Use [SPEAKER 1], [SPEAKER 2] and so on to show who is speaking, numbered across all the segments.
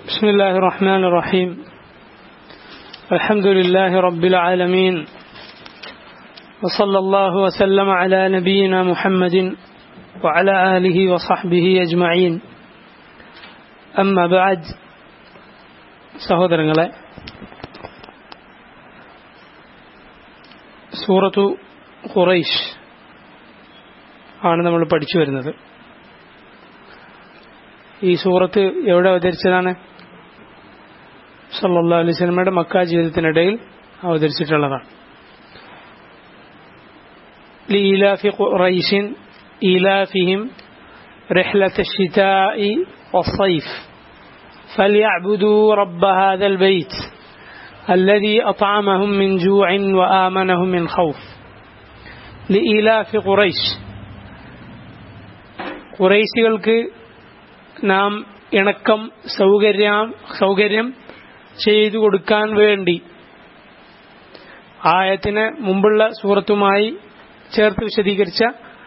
[SPEAKER 1] بسم الله الرحمن الرحيم الحمد لله رب العالمين وصلى الله وسلم على نبينا محمد وعلى آله وصحبه أجمعين أما بعد സഹോദരങ്ങളെ സൂറത്തു ഖുറൈഷ് ആണ് നമ്മൾ പഠിച്ചു വരുന്നത് ഈ സൂറത്ത് എവിടെ അവതരിച്ചതാണ് സല്ലാ അലൈഹി സ്വലമയുടെ മക്ക ജീവിതത്തിനിടയിൽ അവതരിച്ചിട്ടുള്ളതാണ് لإيلاف قريش إيلافهم رحلة الشتاء والصيف فليعبدوا رب هذا البيت الذي أطعمهم من جوع وآمنهم من خوف لإيلاف قريش കുറേശികൾക്ക് നാം ഇണക്കം സൗകര്യം സൗകര്യം ചെയ്തു കൊടുക്കാൻ വേണ്ടി ആയത്തിന് മുമ്പുള്ള സൂറത്തുമായി ചേർത്ത് വിശദീകരിച്ച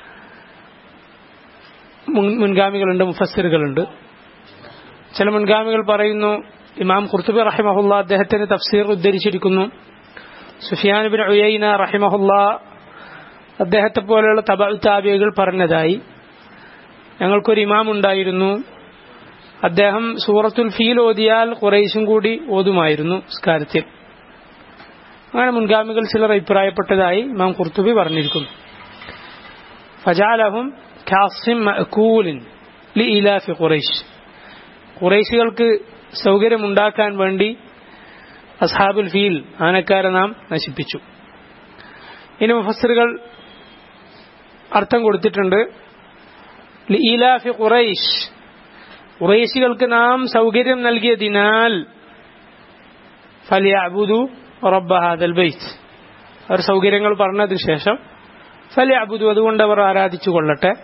[SPEAKER 1] മുൻഗാമികളുണ്ട് മുഫസ്സിറുകളുണ്ട് ചില മുൻഗാമികൾ പറയുന്നു ഇമാം ഖുർത്തുബി റഹിമഹുല്ല അദ്ദേഹത്തിന് തഫ്സീർ ഉദ്ധരിച്ചിരിക്കുന്നു സുഫിയാൻ ബിൻ ഉയൈന റഹിമഹുല്ല അദ്ദേഹത്തെ പോലെയുള്ള തബ താബികൾ പറഞ്ഞതായി ഞങ്ങൾക്കൊരു ഇമാം ഉണ്ടായിരുന്നു അദ്ദേഹം സൂറത്തുൽ ഫീൽ ഓതിയാൽ കുറേശും കൂടി ഓതുമായിരുന്നു സ്കാരത്തിൽ അങ്ങനെ മുൻഗാമികൾ ചിലർ അഭിപ്രായപ്പെട്ടതായി ഇമാം ഖുർത്തുബി പറഞ്ഞിരിക്കുന്നു ഫജാലഹും ഖാസിം മഅകൂലിൻ ലി ഇലാഫി ഖുറൈശ് ഖുറൈശികൾക്ക് സൗകര്യമുണ്ടാക്കാൻ വേണ്ടി അസ്ഹാബുൽ ഫീൽ ആനക്കാരെ നാം നശിപ്പിച്ചു ഇനി മുഫസറുകൾ അർത്ഥം കൊടുത്തിട്ടുണ്ട് ലി ഇലാഫി ഖുറൈശ് ഖുറൈശികൾക്ക് നാം സൗകര്യം നൽകിയതിനാൽ ഫലിയബുദു റബ്ബ ഹാദൽ ബൈത്ത് അവർ സൗകര്യങ്ങൾ പറഞ്ഞതിന് ശേഷം ഫലിയബുദു അതുകൊണ്ട് അവർ ആരാധിച്ചു കൊള്ളട്ടെ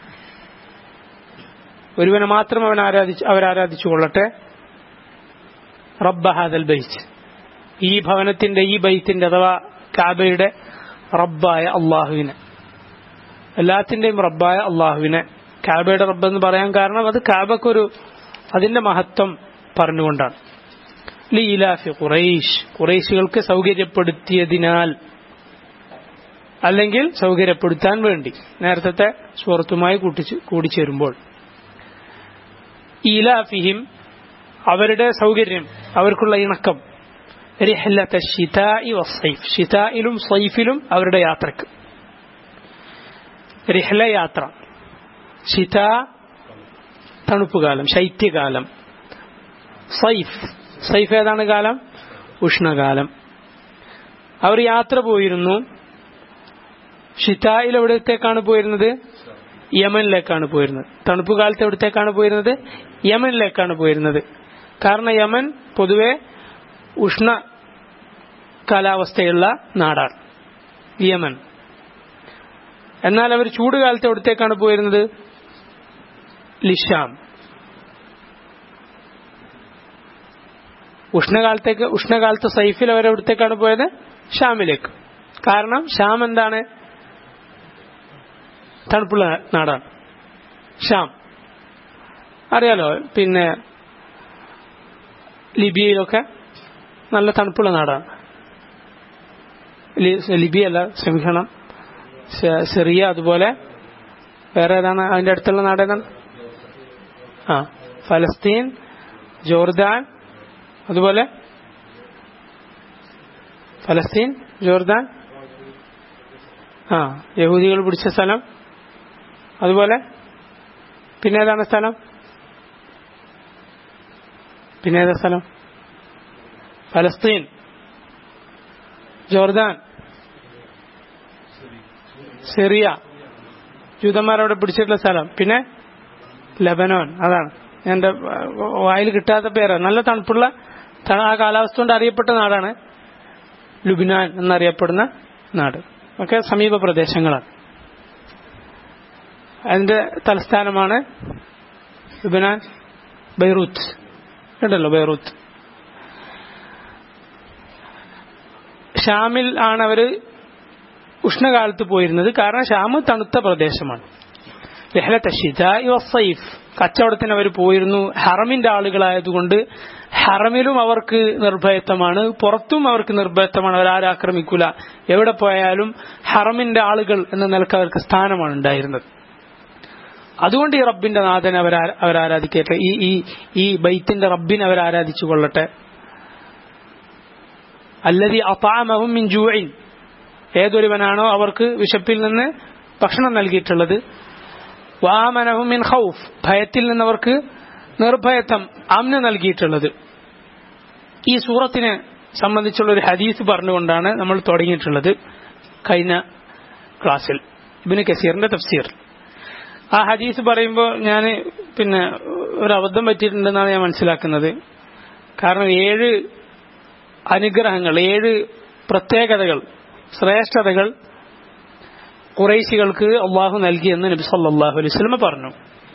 [SPEAKER 1] ഒരുവനെ മാത്രം അവൻ ആരാധിച്ചു അവരാരാധിച്ചു കൊള്ളട്ടെ റബ്ബ ഹാദൽ ബൈത്ത് ഈ ഭവനത്തിന്റെ ഈ ബൈത്തിന്റെ അഥവാ കാബയുടെ റബ്ബായ അള്ളാഹുവിനെ എല്ലാത്തിന്റെയും റബ്ബായ അള്ളാഹുവിനെ കാബയുടെ റബ്ബ് എന്ന് പറയാൻ കാരണം അത് കാബക്കൊരു അതിന്റെ മഹത്വം പറഞ്ഞുകൊണ്ടാണ് ലീലാഫി ഖുറൈഷ് ഖുറൈശികൾക്ക് സൗകര്യപ്പെടുത്തിയതിനാൽ അല്ലെങ്കിൽ സൗകര്യപ്പെടുത്താൻ വേണ്ടി നേരത്തെ സുഹൃത്തുമായി കൂടിച്ചേരുമ്പോൾ ഈലാഫിഹിം അവരുടെ സൗകര്യം അവർക്കുള്ള ഇണക്കം ഷിതായിലും സൈഫിലും അവരുടെ യാത്രക്ക് റിഹ്ല യാത്ര ശിത തണുപ്പുകാലം ശൈത്യകാലം സൈഫ് സൈഫ് ഏതാണ് കാലം ഉഷ്ണകാലം അവർ യാത്ര പോയിരുന്നു ഷിതായിൽ എവിടത്തേക്കാണ് പോയിരുന്നത് യമനിലേക്കാണ് പോയിരുന്നത് തണുപ്പ് കാലത്ത് എവിടത്തേക്കാണ് പോയിരുന്നത് യമനിലേക്കാണ് പോയിരുന്നത് കാരണം യമൻ പൊതുവെ ഉഷ്ണ കാലാവസ്ഥയുള്ള നാടാണ് യമൻ എന്നാൽ അവർ ചൂടുകാലത്ത് എവിടത്തേക്കാണ് പോയിരുന്നത് ലിഷാം ഉഷ്ണകാലത്തേക്ക് ഉഷ്ണകാലത്ത് സൈഫിൽ അവർ എവിടത്തേക്കാണ് പോയത് ഷാമിലേക്ക് കാരണം ഷാം എന്താണ് തണുപ്പുള്ള നാടാണ് ഷാം അറിയാലോ പിന്നെ ലിബിയയിലൊക്കെ നല്ല തണുപ്പുള്ള നാടാണ് ലിബിയ അല്ല ക്ഷമിക്കണം സിറിയ അതുപോലെ വേറെ ഏതാണ് അതിന്റെ അടുത്തുള്ള നാട് ഏതാണ് ആ ഫലസ്തീൻ ജോർദാൻ അതുപോലെ ഫലസ്തീൻ ജോർദാൻ ആ യഹൂദികൾ പിടിച്ച സ്ഥലം അതുപോലെ പിന്നെ ഏതാണ് സ്ഥലം പിന്നെ ഏതാ സ്ഥലം ഫലസ്തീൻ ജോർദാൻ സിറിയ ജൂതന്മാരവിടെ പിടിച്ചിട്ടുള്ള സ്ഥലം പിന്നെ ലബനോൻ അതാണ് എന്റെ വായിൽ കിട്ടാത്ത പേരാണ് നല്ല തണുപ്പുള്ള ആ കാലാവസ്ഥ കൊണ്ട് അറിയപ്പെട്ട നാടാണ് ലുബിനാൻ എന്നറിയപ്പെടുന്ന നാട് ഒക്കെ സമീപ പ്രദേശങ്ങളാണ് അതിന്റെ തലസ്ഥാനമാണ് ലുബിനാൻ ബൈറൂത്ത് ഉണ്ടല്ലോ ബൈറൂത്ത് ഷാമിൽ ആണ് അവര് ഉഷ്ണകാലത്ത് പോയിരുന്നത് കാരണം ഷാം തണുത്ത പ്രദേശമാണ് രഹലത്തെ ഷിത സൈഫ് കച്ചവടത്തിന് അവർ പോയിരുന്നു ഹറമിന്റെ ആളുകളായതുകൊണ്ട് ഹറമിലും അവർക്ക് നിർഭയത്വമാണ് പുറത്തും അവർക്ക് നിർഭയത്വമാണ് അവരാരും ആക്രമിക്കൂല എവിടെ പോയാലും ഹറമിന്റെ ആളുകൾ എന്ന നിലക്ക് അവർക്ക് സ്ഥാനമാണ് ഉണ്ടായിരുന്നത് അതുകൊണ്ട് ഈ റബ്ബിന്റെ നാഥനെ അവർ അവരാരാധിക്കട്ടെ ഈ ഈ ഈ ബൈത്തിന്റെ റബ്ബിനെ അവർ ആരാധിച്ചു കൊള്ളട്ടെ അല്ലതി അപാമഹും മിൻ ജൂഇൻ ഏതൊരുവനാണോ അവർക്ക് വിശപ്പിൽ നിന്ന് ഭക്ഷണം നൽകിയിട്ടുള്ളത് വാമനഹും മിൻ ഖൗഫ് ഭയത്തിൽ നിന്നവർക്ക് നിർഭയത്വം അമ്ന് നൽകിയിട്ടുള്ളത് ഈ സൂറത്തിനെ സംബന്ധിച്ചുള്ള ഒരു ഹദീസ് പറഞ്ഞുകൊണ്ടാണ് നമ്മൾ തുടങ്ങിയിട്ടുള്ളത് കഴിഞ്ഞ ക്ലാസ്സിൽ ഇബിന് കസീറിന്റെ തഫ്സീർ ആ ഹദീസ് പറയുമ്പോൾ ഞാൻ പിന്നെ ഒരു അബദ്ധം പറ്റിയിട്ടുണ്ടെന്നാണ് ഞാൻ മനസ്സിലാക്കുന്നത് കാരണം ഏഴ് അനുഗ്രഹങ്ങൾ ഏഴ് പ്രത്യേകതകൾ ശ്രേഷ്ഠതകൾ കുറേശികൾക്ക് അള്ളാഹു നൽകിയെന്ന് നബി സല്ലാഹു അലൈഹി സ്വലമ പറഞ്ഞു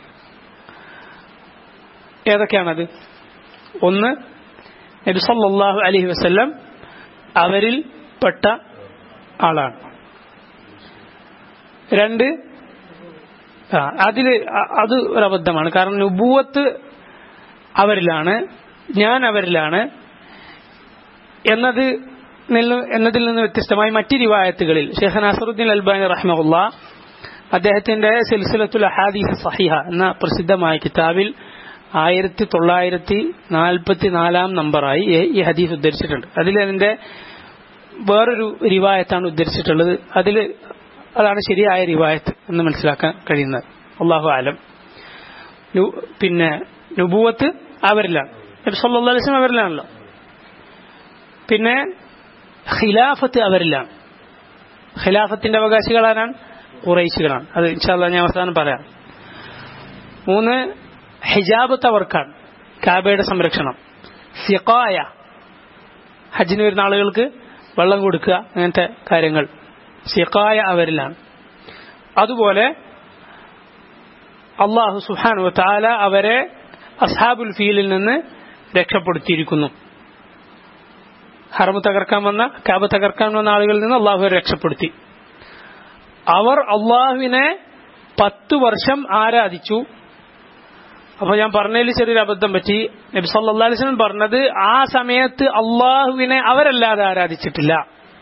[SPEAKER 1] ഏതൊക്കെയാണത് ഒന്ന് നബി സല്ലാഹു അലൈഹി വസ്ല്ലം അവരിൽ പെട്ട ആളാണ് രണ്ട് അതില് അത് ഒരു അബദ്ധമാണ് കാരണം നുബൂവത്ത് അവരിലാണ് ഞാൻ അവരിലാണ് എന്നത് എന്നതിൽ നിന്ന് വ്യത്യസ്തമായി മറ്റ് റിവായത്തുകളിൽ ഷെയ്ഖ് നാസറുദ്ദീൻ അൽബാനി റഹ്മുല്ല അദ്ദേഹത്തിന്റെ സിൽസിലത്തുൽ അഹാദീസ് സഹിഹ എന്ന പ്രസിദ്ധമായ കിതാബിൽ ആയിരത്തി തൊള്ളായിരത്തി നാൽപ്പത്തി നാലാം നമ്പറായി ഈ ഹദീസ് ഉദ്ധരിച്ചിട്ടുണ്ട് അതിൽ അതിന്റെ വേറൊരു റിവായത്താണ് ഉദ്ധരിച്ചിട്ടുള്ളത് അതിൽ അതാണ് ശരിയായ റിവായത്ത് എന്ന് മനസ്സിലാക്കാൻ കഴിയുന്നത് അള്ളാഹു ആലം പിന്നെ നുബൂവത്ത് അവരിലാണ് നബി സല്ലല്ലാഹു അലൈഹി വസല്ലം അവരിലാണല്ലോ പിന്നെ ഖിലാഫത്ത് അവരിലാണ് ഖിലാഫത്തിന്റെ അവകാശികൾ ആരാണ് കുറേശികളാണ് അത് ഇൻഷാല്ല ഞാൻ അവസാനം പറയാം മൂന്ന് ഹിജാബത്ത് അവർക്കാണ് കാബയുടെ സംരക്ഷണം സിഖായ ഹജ്ജിന് വരുന്ന ആളുകൾക്ക് വെള്ളം കൊടുക്കുക അങ്ങനത്തെ കാര്യങ്ങൾ സിഖായ അവരിലാണ് അതുപോലെ അള്ളാഹു സുഹാനു താല അവരെ അസ്ഹാബുൽ ഫീലിൽ നിന്ന് രക്ഷപ്പെടുത്തിയിരിക്കുന്നു ഹറമ് തകർക്കാൻ വന്ന കാബ് തകർക്കാൻ വന്ന ആളുകളിൽ നിന്ന് അള്ളാഹു രക്ഷപ്പെടുത്തി അവർ അള്ളാഹുവിനെ പത്തു വർഷം ആരാധിച്ചു അപ്പൊ ഞാൻ പറഞ്ഞതിൽ ചെറിയൊരു അബദ്ധം പറ്റി നബി സല്ലാ അലിസ്ലം പറഞ്ഞത് ആ സമയത്ത് അള്ളാഹുവിനെ അവരല്ലാതെ ആരാധിച്ചിട്ടില്ല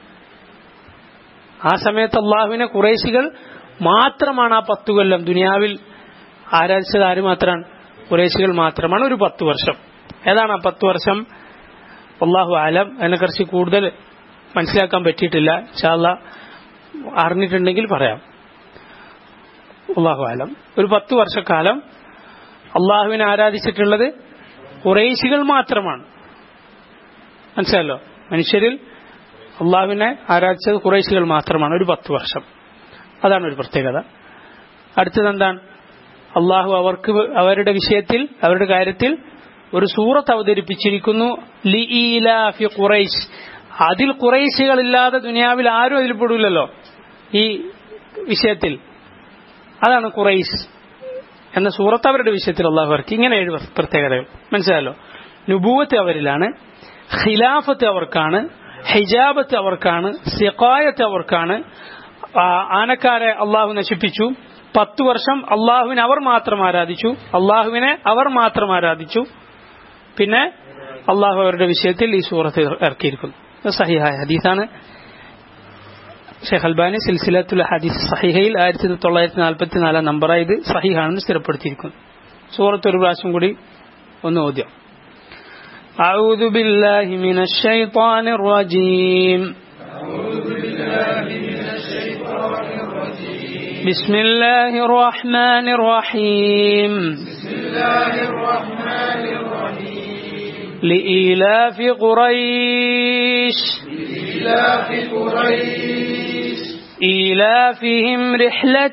[SPEAKER 1] ആ സമയത്ത് അള്ളാഹുവിനെ കുറേശികൾ മാത്രമാണ് ആ പത്തു കൊല്ലം ദുനിയാവിൽ ആരാധിച്ചത് ആര് മാത്രമാണ് കുറേശികൾ മാത്രമാണ് ഒരു പത്ത് വർഷം ഏതാണ് ആ പത്ത് വർഷം അള്ളാഹു ആലം അതിനെക്കുറിച്ച് കൂടുതൽ മനസ്സിലാക്കാൻ പറ്റിയിട്ടില്ല ഇൻഷാല്ല അറിഞ്ഞിട്ടുണ്ടെങ്കിൽ പറയാം അള്ളാഹു ആലം ഒരു പത്ത് വർഷക്കാലം അള്ളാഹുവിനെ ആരാധിച്ചിട്ടുള്ളത് കുറേശികൾ മാത്രമാണ് മനസ്സിലല്ലോ മനുഷ്യരിൽ അള്ളാഹുവിനെ ആരാധിച്ചത് കുറേശികൾ മാത്രമാണ് ഒരു പത്ത് വർഷം അതാണ് ഒരു പ്രത്യേകത അടുത്തത് എന്താണ് അള്ളാഹു അവർക്ക് അവരുടെ വിഷയത്തിൽ അവരുടെ കാര്യത്തിൽ ഒരു സൂറത്ത് അവതരിപ്പിച്ചിരിക്കുന്നു ലി ഖുറൈശ് അതിൽ കുറേശികളില്ലാതെ ദുനിയാവിൽ ആരും അതിൽ പെടില്ലല്ലോ ഈ വിഷയത്തിൽ അതാണ് ഖുറൈശ് എന്ന സൂറത്ത് അവരുടെ വിഷയത്തിൽ അള്ളാഹു അവർക്ക് ഇങ്ങനെ ഏഴ് പ്രത്യേകതകൾ മനസ്സിലായല്ലോ നുബൂവത്ത് അവരിലാണ് ഖിലാഫത്ത് അവർക്കാണ് ഹിജാബത്ത് അവർക്കാണ് സിഖായത്ത് അവർക്കാണ് ആനക്കാരെ അള്ളാഹു നശിപ്പിച്ചു പത്തു വർഷം അള്ളാഹുവിനെ അവർ മാത്രം ആരാധിച്ചു അള്ളാഹുവിനെ അവർ മാത്രം ആരാധിച്ചു പിന്നെ അള്ളാഹു അവരുടെ വിഷയത്തിൽ ഈ സൂറത്ത് ഇറക്കിയിരിക്കുന്നു സഹിഹായ ഹദീസാണ് ഷെയ്ഖ് അൽബാനി സിൽസിലത്തുൽ ഹദീസ് സഹിഹയിൽ ആയിരത്തി തൊള്ളായിരത്തി നാൽപ്പത്തി നാലാം നമ്പറായി ഇത് സഹിഹാണെന്ന് സ്ഥിരപ്പെടുത്തിയിരിക്കുന്നു സൂറത്ത് ഒരു പ്രാവശ്യം കൂടി ഒന്ന് ഓദ്യം أعوذ بالله من الشيطان الرجيم أعوذ بالله من الشيطان الرجيم بسم الله الرحمن الرحيم بسم الله الرحمن الرحيم لإيلاف قريش لإيلاف قريش إيلافهم رحلة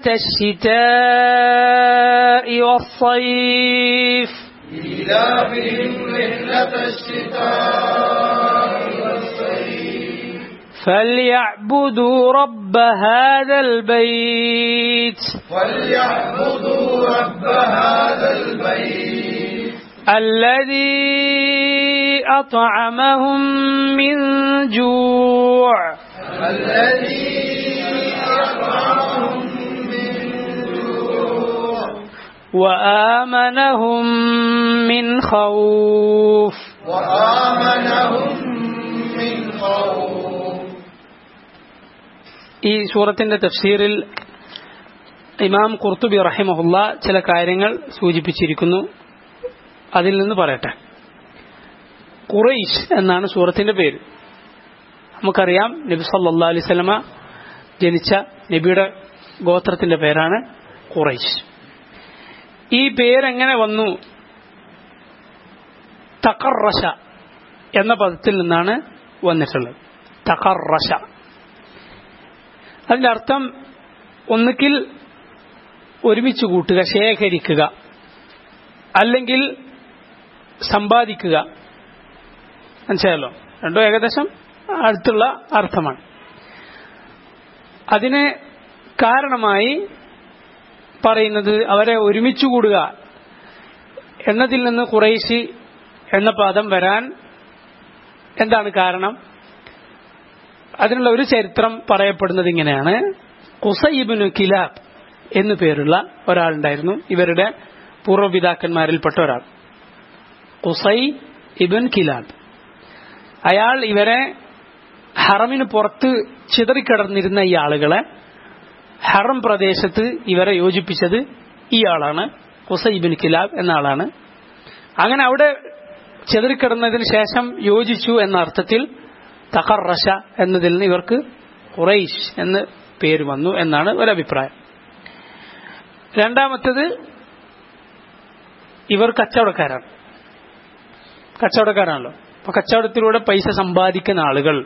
[SPEAKER 1] الشتاء والصيف
[SPEAKER 2] إيلافهم رحلة الشتاء والصيف
[SPEAKER 1] فليعبدوا رب هذا البيت
[SPEAKER 2] فليعبدوا رب هذا البيت
[SPEAKER 1] الذي أطعمهم من جوع
[SPEAKER 2] الذي أطعمهم من جوع
[SPEAKER 1] وآمنهم من خوف
[SPEAKER 2] وآمنهم من خوف
[SPEAKER 1] ഈ സൂറത്തിന്റെ തഫ്സീറിൽ ഇമാം ഖുർത്തുബി റഹിമഹുല്ല ചില കാര്യങ്ങൾ സൂചിപ്പിച്ചിരിക്കുന്നു അതിൽ നിന്ന് പറയട്ടെ ഖുറൈശ് എന്നാണ് സൂറത്തിന്റെ പേര് നമുക്കറിയാം നബി സല്ലാ അലൈവലമ ജനിച്ച നബിയുടെ ഗോത്രത്തിന്റെ പേരാണ് ഖുറൈശ് ഈ പേരെങ്ങനെ വന്നു തഖറഷ എന്ന പദത്തിൽ നിന്നാണ് വന്നിട്ടുള്ളത് തഖറഷ അതിന്റെ അർത്ഥം ഒന്നുകിൽ ഒരുമിച്ച് കൂട്ടുക ശേഖരിക്കുക അല്ലെങ്കിൽ സമ്പാദിക്കുക മനസ്സിലായല്ലോ രണ്ടും ഏകദേശം അടുത്തുള്ള അർത്ഥമാണ് അതിന് കാരണമായി പറയുന്നത് അവരെ ഒരുമിച്ച് കൂടുക എന്നതിൽ നിന്ന് കുറേശി എന്ന പദം വരാൻ എന്താണ് കാരണം അതിനുള്ള ഒരു ചരിത്രം പറയപ്പെടുന്നത് ഇങ്ങനെയാണ് കുസൈബിനു കിലാബ് എന്നു പേരുള്ള ഒരാളുണ്ടായിരുന്നു ഇവരുടെ പൂർവ്വപിതാക്കന്മാരിൽപ്പെട്ട ഒരാൾ കുസൈ ഇബൻ കിലാബ് അയാൾ ഇവരെ ഹറമിന് പുറത്ത് ചിതറിക്കിടന്നിരുന്ന ഈ ആളുകളെ ഹറം പ്രദേശത്ത് ഇവരെ യോജിപ്പിച്ചത് ഈ ആളാണ് കുസൈബിൻ കിലാബ് എന്ന ആളാണ് അങ്ങനെ അവിടെ ചെതറിക്കിടന്നതിന് ശേഷം യോജിച്ചു എന്ന അർത്ഥത്തിൽ തഖറഷ എന്നതിൽ നിന്ന് ഇവർക്ക് ഖുറൈഷ് എന്ന് പേര് വന്നു എന്നാണ് ഒരഭിപ്രായം രണ്ടാമത്തത് ഇവർ കച്ചവടക്കാരാണ് കച്ചവടക്കാരാണല്ലോ അപ്പൊ കച്ചവടത്തിലൂടെ പൈസ സമ്പാദിക്കുന്ന ആളുകൾ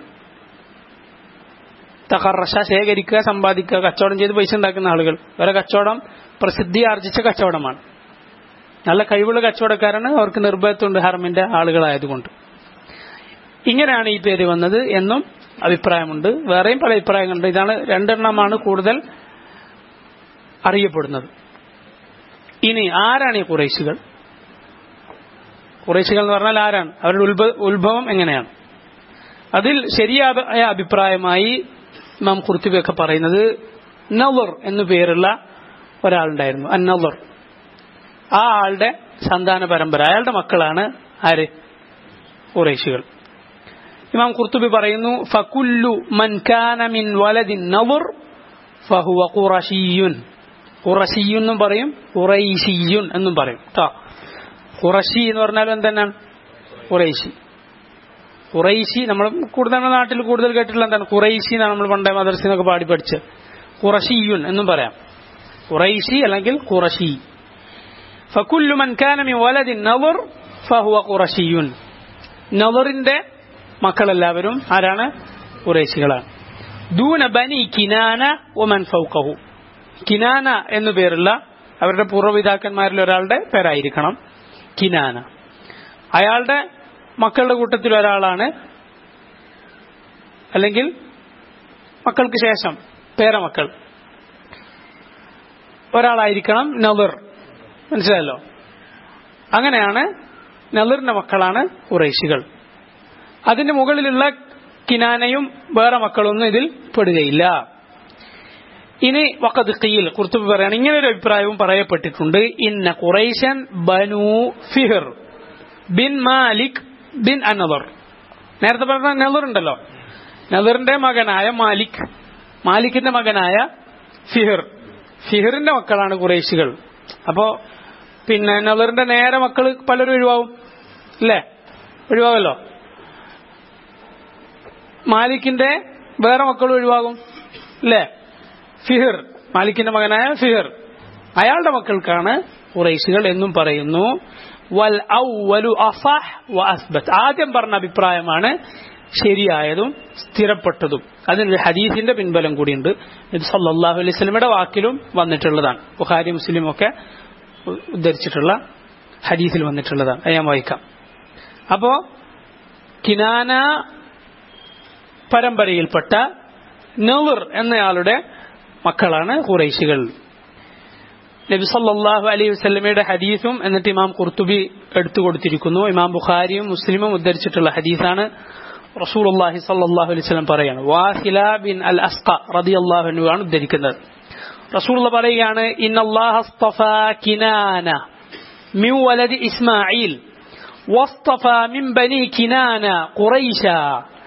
[SPEAKER 1] തഖറഷ ശേഖരിക്കുക സമ്പാദിക്കുക കച്ചവടം ചെയ്ത് പൈസ ഉണ്ടാക്കുന്ന ആളുകൾ ഇവരെ കച്ചവടം പ്രസിദ്ധി ആർജിച്ച കച്ചവടമാണ് നല്ല കഴിവുള്ള കച്ചവടക്കാരാണ് അവർക്ക് നിർഭയത്വമുണ്ട് ഹറമിന്റെ ആളുകളായതുകൊണ്ട് ഇങ്ങനെയാണ് ഈ പേര് വന്നത് എന്നും അഭിപ്രായമുണ്ട് വേറെയും പല അഭിപ്രായങ്ങളുണ്ട് ഇതാണ് രണ്ടെണ്ണമാണ് കൂടുതൽ അറിയപ്പെടുന്നത് ഇനി ആരാണ് ഈ കുറേശികൾ കുറേശികൾ എന്ന് പറഞ്ഞാൽ ആരാണ് അവരുടെ ഉത്ഭ- ഉത്ഭവം എങ്ങനെയാണ് അതിൽ ശരിയായ അഭിപ്രായമായി ഇമാം കുർത്തുബിയൊക്കെ പറയുന്നത് നവർ എന്നു പേരുള്ള ഒരാളുണ്ടായിരുന്നു അന്നവർ ആ ആളുടെ സന്താന പരമ്പര അയാളുടെ മക്കളാണ് ആര് കുറേശികൾ ഇമാം കുർത്തുബി പറയുന്നു ഫകുല്ലു മൻ കാന മിൻ വലദിൻ നവർ ഫഹുവ ഖുറശിയുൻ ഖുറശിയുൻ എന്നും പറയും ഖുറൈശിയുൻ എന്നും പറയും ട്ടോ ഖുറശി എന്ന് പറഞ്ഞാലും എന്തെന്നാണ് ഖുറൈശി ഖുറൈശി നമ്മൾ കൂടുതൽ നമ്മുടെ നാട്ടിൽ കൂടുതൽ കേട്ടിട്ടുള്ള എന്താണ് ഖുറൈശി എന്നാണ് നമ്മൾ പണ്ടേ മദർസിനൊക്കെ പാടി പഠിച്ചത് ഖുറശിയുൻ എന്നും പറയാം ഖുറൈശി അല്ലെങ്കിൽ ഖുറശി ഫകുല്ലു മൻ കാന മിൻ വലദിൻ നവർ ഫഹുവ ഖുറശിയുൻ നവറിന്റെ മക്കളെല്ലാവരും ആരാണ് ഖുറൈശികളാണ് ദൂന ബനി കിനാന ഒമൻ ഫൗക്കഹു കിനാന എന്നു പേരുള്ള അവരുടെ പൂർവ്വപിതാക്കന്മാരിൽ ഒരാളുടെ പേരായിരിക്കണം കിനാന അയാളുടെ മക്കളുടെ കൂട്ടത്തിൽ ഒരാളാണ് അല്ലെങ്കിൽ മക്കൾക്ക് ശേഷം പേരമക്കൾ ഒരാളായിരിക്കണം നവർ മനസ്സിലായല്ലോ അങ്ങനെയാണ് നവറിന്റെ മക്കളാണ് ഉറൈശികൾ അതിന്റെ മുകളിലുള്ള കിനാനയും വേറെ മക്കളൊന്നും ഇതിൽ പെടുകയില്ല ഇനി വക്കത് ഖീൽ കുർത്തുബി പറയാണ് ഇങ്ങനെ ഒരു അഭിപ്രായവും പറയപ്പെട്ടിട്ടുണ്ട് ഇന്ന ഖുറൈശൻ Banu Fihr bin Malik bin Annadr നേരത്തെ പറഞ്ഞ നദർ ഉണ്ടല്ലോ നദറിന്റെ മകനായ മാലിക് മാലിക്കിന്റെ മകനായ ഫിഹിർ ഫിഹിറിന്റെ മക്കളാണ് ഖുറൈശികൾ അപ്പോ പിന്നെ നദറിന്റെ നേരെ മക്കൾ പലരും ഒഴിവാവും അല്ലേ ഒഴിവാവല്ലോ മാലിക്കിന്റെ വേറെ മക്കൾ ഒഴിവാകും അല്ലേ ഫിഹിർ മാലിക്കിന്റെ മകനായ ഫിഹിർ അയാളുടെ മക്കൾക്കാണ് ഖുറൈശികൾ എന്നും പറയുന്നു വൽ ഔവലു അഫഹ് വ അസ്ബത്ത് ആദ്യം പറഞ്ഞ അഭിപ്രായമാണ് ശരിയായതും സ്ഥിരപ്പെട്ടതും അതിനൊരു ഹദീസിന്റെ പിൻബലം കൂടിയുണ്ട് ഇത് സല്ലല്ലാഹു അലൈഹി സ്വലമിയുടെ വാക്കിലും വന്നിട്ടുള്ളതാണ് ബുഖാരി മുസ്ലിം ഒക്കെ ഉദ്ധരിച്ചിട്ടുള്ള ഹദീസിൽ വന്നിട്ടുള്ളതാണ് അത് ഞാൻ വായിക്കാം അപ്പോ കിനാന പരമ്പരയിൽപ്പെട്ട നവർ എന്നയാളുടെ മക്കളാണ് ഖുറൈശികൾ നബി സല്ലല്ലാഹു അലൈഹി വസല്ലമയുടെ ഹദീസും എന്നിട്ട് ഇമാം ഖുർത്തുബി എടുത്തു കൊടുത്തിരിക്കുന്നു ഇമാം ബുഖാരിയും മുസ്ലിമും ഉദ്ധരിച്ചിട്ടുള്ള ഹദീസാണ് റസൂലുള്ളാഹി സല്ലല്ലാഹു അലൈഹി വസല്ലം പറയാണ് വാഹില ബിൻ അൽ അസ്ഖ റളിയല്ലാഹു അൻഹു ആണ് ഉദ്ധരിക്കുന്നത് റസൂള്ള പറയുകയാണ് ഇന്നല്ലാഹ അസ്തഫാ കിനാന മിൻ വലദി ഇസ്മായിൽ واصطفى من بني كنانة قريشا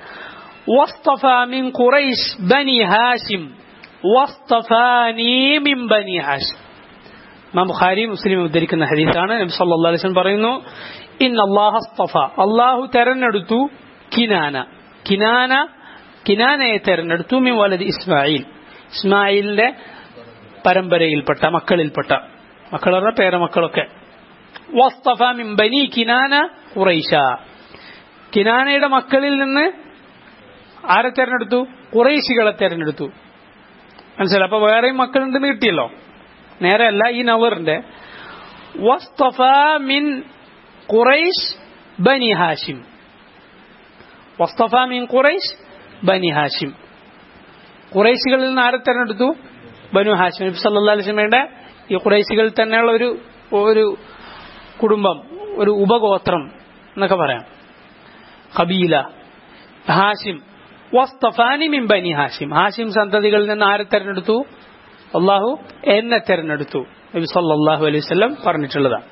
[SPEAKER 1] واصطفى من قريش بني هاشم واصطفاني من بني هاشم ഇമാം ബുഖാരി മുസ്ലിം ഉദ്ധരിക്കുന്ന ഹദീസാണ് നബി സല്ലല്ലാഹു അലൈഹി വസല്ലം പറയുന്നു ഇന്ന അല്ലാഹ അസ്തഫ അല്ലാഹു തെരഞ്ഞെടുത്തു കിനാന കിനാന കിനാനയെ തെരഞ്ഞെടുത്തു മിൻ വലദി ഇസ്മായിൽ ഇസ്മായിലിന്റെ പരമ്പരയിൽപ്പെട്ട മക്കളിൽപ്പെട്ട മക്കൾ പറഞ്ഞ പേരമക്കളൊക്കെ വസ്തഫ മിൻ ബനി കിനാന ഖുറൈശ കിനാനയുടെ മക്കളിൽ നിന്ന് ആരെ തെരഞ്ഞെടുത്തു ഖുറൈശികളെ തെരഞ്ഞെടുത്തു മനസ്സിലായി അപ്പൊ വേറെയും മക്കളുണ്ടെന്ന് കിട്ടിയല്ലോ നേരെ അല്ല ഈ നവറിന്റെ വസ്തഫ മിൻ ഖുറൈശ് ബനി ഹാഷിം വസ്തഫ മിൻ ഖുറൈശ് ബനി ഹാഷിം ഖുറൈശികളിൽ നിന്ന് ആരെ തെരഞ്ഞെടുത്തു ബനു ഹാഷിം നബി സല്ലല്ലാഹു അലൈഹി വസല്ലമയുടെ ഈ ഖുറൈശികളിൽ തന്നെയുള്ള ഒരു ഒരു കുടുംബം ഒരു ഉപഗോത്രം എന്നൊക്കെ പറയാം ഖബീല ഹാഷിം വസ്തഫാനി മിൻ ബനി ഹാഷിം ഹാഷിം സന്തതികളിൽ നിന്ന് ആരെ തെരഞ്ഞെടുത്തു അള്ളാഹു എന്നെ തെരഞ്ഞെടുത്തു നബി സല്ലല്ലാഹു അലൈഹി വസല്ലം പറഞ്ഞിട്ടുള്ളതാണ്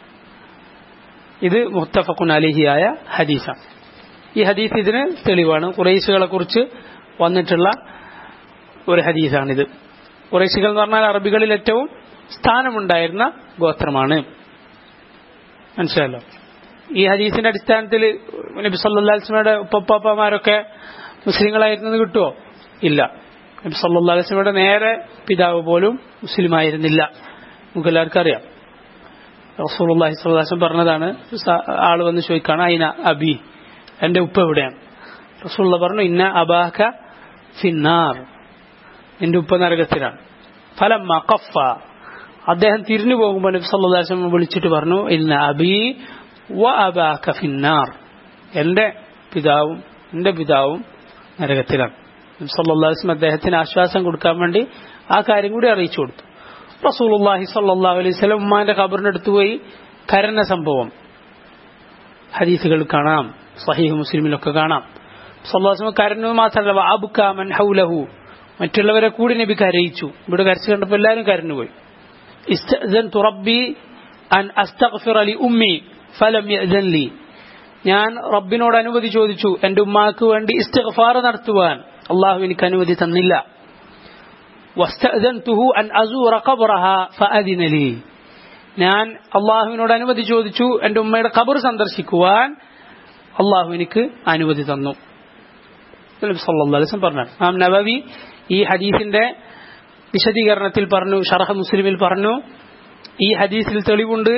[SPEAKER 1] ഇത് മുത്തഫഖുൻ അലിഹിയായ ഹദീസാണ് ഈ ഹദീസ് ഇതിന് തെളിവാണ് കുറേശുകളെ കുറിച്ച് വന്നിട്ടുള്ള ഒരു ഹദീസാണിത് കുറേശികൾ എന്ന് പറഞ്ഞാൽ അറബികളിൽ ഏറ്റവും സ്ഥാനമുണ്ടായിരുന്ന ഗോത്രമാണ് മനസ്സിലല്ലോ ഈ ഹദീസിന്റെ അടിസ്ഥാനത്തിൽ നബി സല്ലല്ലാഹു അലൈഹി വസല്ലമയുടെ ഉപ്പപ്പാപ്പമാരൊക്കെ മുസ്ലിങ്ങളായിരുന്നത് കിട്ടുമോ ഇല്ല നബി സല്ലല്ലാഹു അലൈഹി വസല്ലമയുടെ നേരെ പിതാവ് പോലും മുസ്ലിം ആയിരുന്നില്ല നമുക്ക് എല്ലാവർക്കും അറിയാം റസൂലുള്ളാഹി സ്വല്ലല്ലാഹു അലൈഹി വസല്ലം പറഞ്ഞതാണ് ആൾ വന്ന് ചോദിക്കാണ് അയിന അബി എന്റെ ഉപ്പ എവിടെയാണ് റസൂലുള്ള പറഞ്ഞു ഇന്ന അബാക ഫിന്നാർ നിന്റെ ഉപ്പ നരകത്തിലാണ് ഫലം കഫ അദ്ദേഹം തിരിഞ്ഞു പോകുമ്പോൾ നബി സല്ലല്ലാഹു അലൈഹി വസല്ലം വിളിച്ചിട്ട് പറഞ്ഞു ഇന്ന അബി വ അബാക ഫിന്നാർ എന്റെ പിതാവും എന്റെ പിതാവും നരകത്തിലാണ് നബി സല്ലല്ലാഹു അലൈഹി വസല്ലം അദ്ദേഹത്തിന് ആശ്വാസം കൊടുക്കാൻ വേണ്ടി ആ കാര്യം കൂടി അറിയിച്ചു കൊടുത്തു റസൂലുള്ളാഹി സല്ലല്ലാഹു അലൈഹി വസല്ലം ഉമ്മാന്റെ ഖബറിന്റെ അടുത്ത് പോയി കരഞ്ഞ സംഭവം ഹദീസുകൾ കാണാം സഹീഹ് മുസ്ലിമിലൊക്കെ കാണാം സല്ലാസ്മ കരഞ്ഞത് മാത്രമല്ല വാബുക്ക മൻ ഹൗലഹു മറ്റുള്ളവരെ കൂടി നബി കരയിച്ചു ഇവിടെ കരച്ചു കണ്ടപ്പോൾ എല്ലാവരും കരഞ്ഞുപോയി ഇസ്തഅ്സൻതു റബ്ബി അൻ അസ്തഗ്ഫിറ ലി ഉമ്മി ഫലം യഅ്സൻ ലി ഞാൻ റബ്ബിനോട് അനുമതി ചോദിച്ചു എന്റെ ഉമ്മാക്ക് വേണ്ടി ഇസ്തിഗ്ഫാർ നടത്തുവാൻ അള്ളാഹു എനിക്ക് അനുമതി തന്നില്ല വസ്തഅ്സൻതുഹു അൻ അസൂറ ഖബ്റഹ ഫഅദിന ലി ഞാൻ അള്ളാഹുവിനോട് അനുമതി ചോദിച്ചു എന്റെ ഉമ്മയുടെ ഖബർ സന്ദർശിക്കുവാൻ അള്ളാഹു എനിക്ക് അനുമതി തന്നു പറഞ്ഞു നാം നബവി ഈ ഹദീസിന്റെ വിശദീകരണത്തിൽ പറഞ്ഞു ഷറഹ മുസ്ലിമിൽ പറഞ്ഞു ഈ ഹദീസിൽ തെളിവുണ്ട്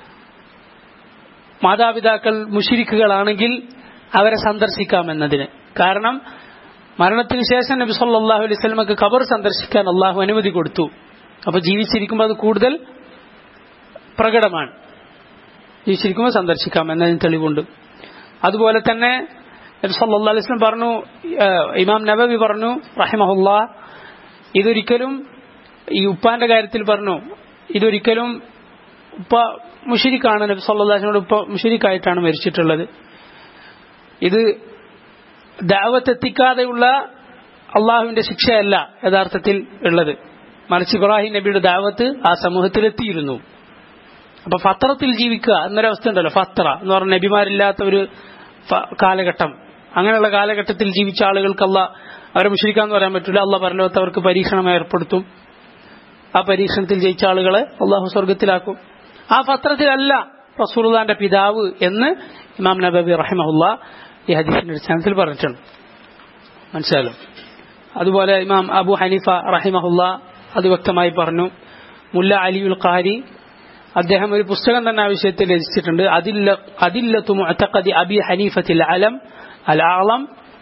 [SPEAKER 1] മാതാപിതാക്കൾ മുഷിരിക്കുകളാണെങ്കിൽ അവരെ സന്ദർശിക്കാമെന്നതിന് കാരണം മരണത്തിന് ശേഷം നബി സല്ലല്ലാഹു അലൈഹി വസല്ലമക്ക് ഖബർ സന്ദർശിക്കാൻ അള്ളാഹു അനുമതി കൊടുത്തു അപ്പൊ ജീവിച്ചിരിക്കുമ്പോൾ അത് കൂടുതൽ പ്രകടമാണ് ജീവിച്ചിരിക്കുമ്പോൾ സന്ദർശിക്കാം എന്നതിന് തെളിവുണ്ട് അതുപോലെ തന്നെ നബി സല്ലല്ലാഹു അലൈഹി വസല്ലം പറഞ്ഞു ഇമാം നബവി പറഞ്ഞു റഹിമഹുല്ല ഇതൊരിക്കലും ഈ ഉപ്പാന്റെ കാര്യത്തിൽ പറഞ്ഞു ഇതൊരിക്കലും ഉപ്പ മുഷിരിക്കാണ് നബി സല്ലല്ലാഹു അലൈഹി ഉപ്പ മുഷിരിക്കായിട്ടാണ് മരിച്ചിട്ടുള്ളത് ഇത് ദാവത്ത് എത്തിക്കാതെയുള്ള അള്ളാഹുവിന്റെ ശിക്ഷയല്ല യഥാർത്ഥത്തിൽ ഉള്ളത് മറിച്ച് ഇബ്രാഹിം നബിയുടെ ദാവത്ത് ആ സമൂഹത്തിൽ എത്തിയിരുന്നു അപ്പൊ ഫത്രത്തിൽ ജീവിക്കുക എന്നൊരവസ്ഥ ഉണ്ടല്ലോ ഫത്ര എന്ന് പറഞ്ഞ നബിമാരില്ലാത്ത ഒരു കാലഘട്ടം അങ്ങനെയുള്ള കാലഘട്ടത്തിൽ ജീവിച്ച ആളുകൾക്ക് അല്ല അവരെ മുഷരിക്കാന്ന് പറയാൻ പറ്റില്ല അല്ല പരലോകത്ത് അവർക്ക് പരീക്ഷണം ഏർപ്പെടുത്തും ആ പരീക്ഷണത്തിൽ ജയിച്ച ആളുകളെ അള്ളാഹു സ്വർഗത്തിലാക്കും ആ ഫത്രത്തിലല്ല റസൂർദാന്റെ പിതാവ് എന്ന് ഇമാം നബബി റഹിമഹുല്ല ഈ ഹദീസിന്റെ അടിസ്ഥാനത്തിൽ പറഞ്ഞിട്ടുണ്ട് മനസ്സിലാലോ അതുപോലെ ഇമാം അബു ഹനീഫ റഹിമഹുല്ല അത് വ്യക്തമായി പറഞ്ഞു മുല്ല അലിയുൽ ഖാരി അദ്ദേഹം ഒരു പുസ്തകം തന്നെ ആ വിഷയത്തിൽ രചിച്ചിട്ടുണ്ട് അതില്ല അതില്ലത്തു മുഅത്തഖദി അബി ഹനീഫത്തിൽ അലം അൽ ആളം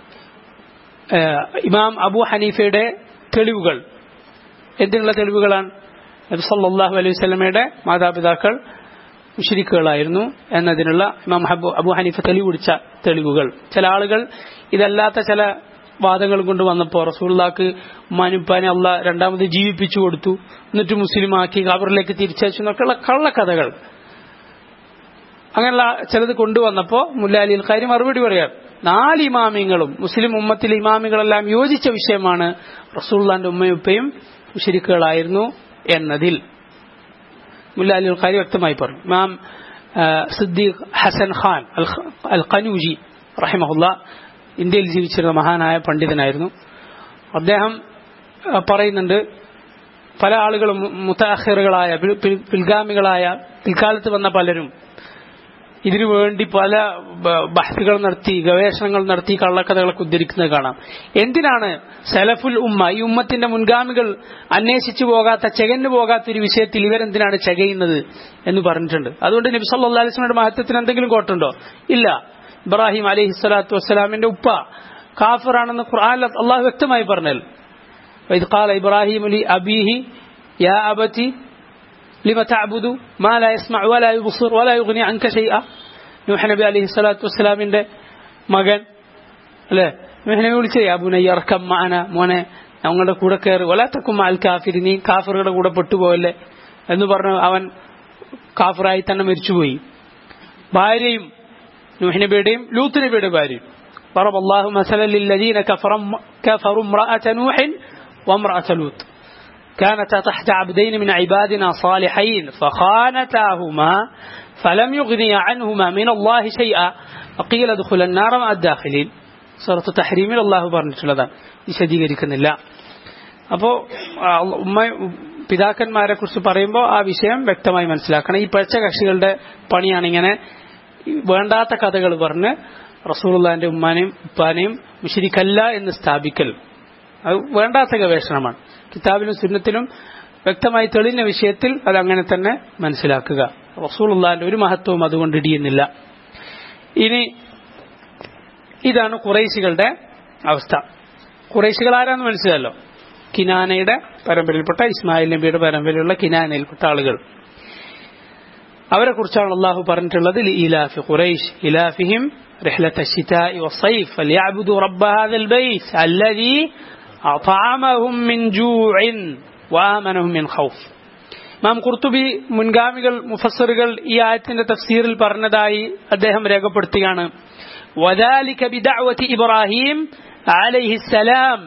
[SPEAKER 1] ഇമാം അബു ഹനീഫയുടെ തെളിവുകൾ എന്തിനുള്ള തെളിവുകളാണ് നബി സല്ലല്ലാഹു അലൈഹി വസല്ലമയുടെ മാതാപിതാക്കൾ മുഷരിക്കുകളായിരുന്നു എന്നതിനുള്ള ഇമാം അബു അബു ഹനീഫ തെളിവ് പിടിച്ച തെളിവുകൾ ചില ആളുകൾ ഇതല്ലാത്ത ചില വാദങ്ങൾ കൊണ്ട് വന്നപ്പോൾ റസൂള്ളാക്ക് ഉമ്മാനുപ്പാനെ അള്ള രണ്ടാമത് ജീവിപ്പിച്ചു കൊടുത്തു എന്നിട്ട് മുസ്ലിമാക്കി ഖബറിലേക്ക് തിരിച്ചയച്ചു എന്നൊക്കെയുള്ള കള്ളക്കഥകൾ അങ്ങനെയുള്ള ചിലത് കൊണ്ടുവന്നപ്പോൾ മുല്ലാലിൽ കാര്യം മറുപടി പറയാം നാല് ഇമാമിങ്ങളും മുസ്ലിം ഉമ്മത്തിലെ ഇമാമികളെല്ലാം യോജിച്ച വിഷയമാണ് റസൂള്ളാന്റെ ഉമ്മയുപ്പയും മുഷരിക്കുകളായിരുന്നു എന്നതിൽ മുല്ല അലി ഖാരി വ്യക്തമായി പറഞ്ഞു ഇമാം ആ, സിദ്ദീഖ് ഹസൻ ഖാൻ അൽ ഖ- അൽ ഖനൂജി റഹിമഹുല്ല ഇന്ത്യയിൽ ജീവിച്ചിരുന്ന മഹാനായ പണ്ഡിതനായിരുന്നു അദ്ദേഹം ആ, പറയുന്നുണ്ട് പല ആളുകളും മുത്താഹിറുകളായ പിൽ- പിൽ- പിൽഗാമികളായ പിൽക്കാലത്ത് വന്ന പലരും ഇതിനു വേണ്ടി പല ബ- ബഹസുകൾ നടത്തി ഗവേഷണങ്ങൾ നടത്തി കള്ളക്കഥകളൊക്കെ ഉദ്ധരിക്കുന്നത് കാണാം എന്തിനാണ് സലഫുൽ ഉമ്മ ഈ ഉമ്മത്തിന്റെ മുൻഗാമികൾ അന്വേഷിച്ചു പോകാത്ത ചെകന്നു പോകാത്ത ഒരു വിഷയത്തിൽ ഇവരെന്തിനാണ് ചെകയുന്നത് എന്ന് പറഞ്ഞിട്ടുണ്ട് അതുകൊണ്ട് നബി സല്ലാ അലിസ്ലമിയുടെ മഹത്വത്തിന് എന്തെങ്കിലും കോട്ടുണ്ടോ ഇല്ല ഇബ്രാഹിം അലഹി സ്വലാത്തു വസ്സലാമിന്റെ ഉപ്പ കാഫറാണെന്ന് ഖുർആൻ അള്ളാഹു വ്യക്തമായി പറഞ്ഞാൽ وإذ قال إبراهيم لأبيه يا أبتي لم تعبد ما لا يسمع ولا يبصر ولا يغني عنك شيئا നൂഹ് നബി അലൈഹി സ്വലാത്തു വസ്സലാമിന്റെ മകൻ അല്ലേ നൂഹ് നബി വിളിച്ചേ അബുനയ്യ ഇറക്കം മാന മോനെ ഞങ്ങളുടെ കൂടെ കയറി വലാത്തക്കും അൽ കാഫിർ നീ കാഫറുടെ കൂടെ പെട്ടുപോയല്ലേ എന്ന് പറഞ്ഞു അവൻ കാഫറായി തന്നെ മരിച്ചുപോയി ഭാര്യയും നൂഹ് നബിയുടെയും ലൂത്ത് നബിയുടെ ഭാര്യയും ضرب الله مثلا للذين كفروا كفروا امرأة نوح وامرأة لوط كانتا تحت عبدين من عبادنا صالحين فخانتاهما فلم يغنيا عنهما من الله شيئا وقيل ادخل النار مع الداخلين സൂറത്ത് തഹരീമിൽ അള്ളാഹു പറഞ്ഞിട്ടുള്ളതാണ് വിശദീകരിക്കുന്നില്ല അപ്പോ ആ, ഉമ്മ പിതാക്കന്മാരെ കുറിച്ച് പറയുമ്പോൾ ആ വിഷയം വ്യക്തമായി മനസ്സിലാക്കണം ഈ പഴച്ച കക്ഷികളുടെ പണിയാണ് ഇങ്ങനെ വേണ്ടാത്ത കഥകൾ പറഞ്ഞ് റസൂലുള്ളാന്റെ ഉമ്മാനെയും ഉപ്പാനെയും മുഷിരിക്കല്ല എന്ന് സ്ഥാപിക്കൽ അത് വേണ്ടാത്ത ഗവേഷണമാണ് കിതാബിലും സുന്നത്തിലും വ്യക്തമായി തെളിഞ്ഞ വിഷയത്തിൽ അത് അങ്ങനെ തന്നെ മനസ്സിലാക്കുക റസൂലുള്ളാന്റെ ഒരു മഹത്വവും അതുകൊണ്ട് ഇടിയുന്നില്ല ഇനി ഇതാണ് കുറേശികളുടെ അവസ്ഥ കുറേശികൾ ആരാന്ന് മനസ്സിലല്ലോ കിനാനയുടെ പരമ്പരയിൽപ്പെട്ട ഇസ്മായിൽ നബിയുടെ പരമ്പരയിലുള്ള കിനാനയിൽപ്പെട്ട ആളുകൾ അവരെ കുറിച്ചാണ് അള്ളാഹു പറഞ്ഞിട്ടുള്ളത് ഇലാഫി ഖുറൈഷ് ഇലാഫിഹിം رحلة الشتاء والصيف فليعبدوا رب هذا البيت الذي أطعمهم من جوع وآمنهم من خوف ഇമാം ഖുർത്തുബി മുൻഗാമികൾ മുഫസ്സറുകൾ ഈ ആയത്തിന്റെ തഫ്സീറിൽ പറഞ്ഞതായി അദ്ദേഹം രേഖപ്പെടുത്തുകയാണ് وذلك بدعوة إبراهيم عليه السلام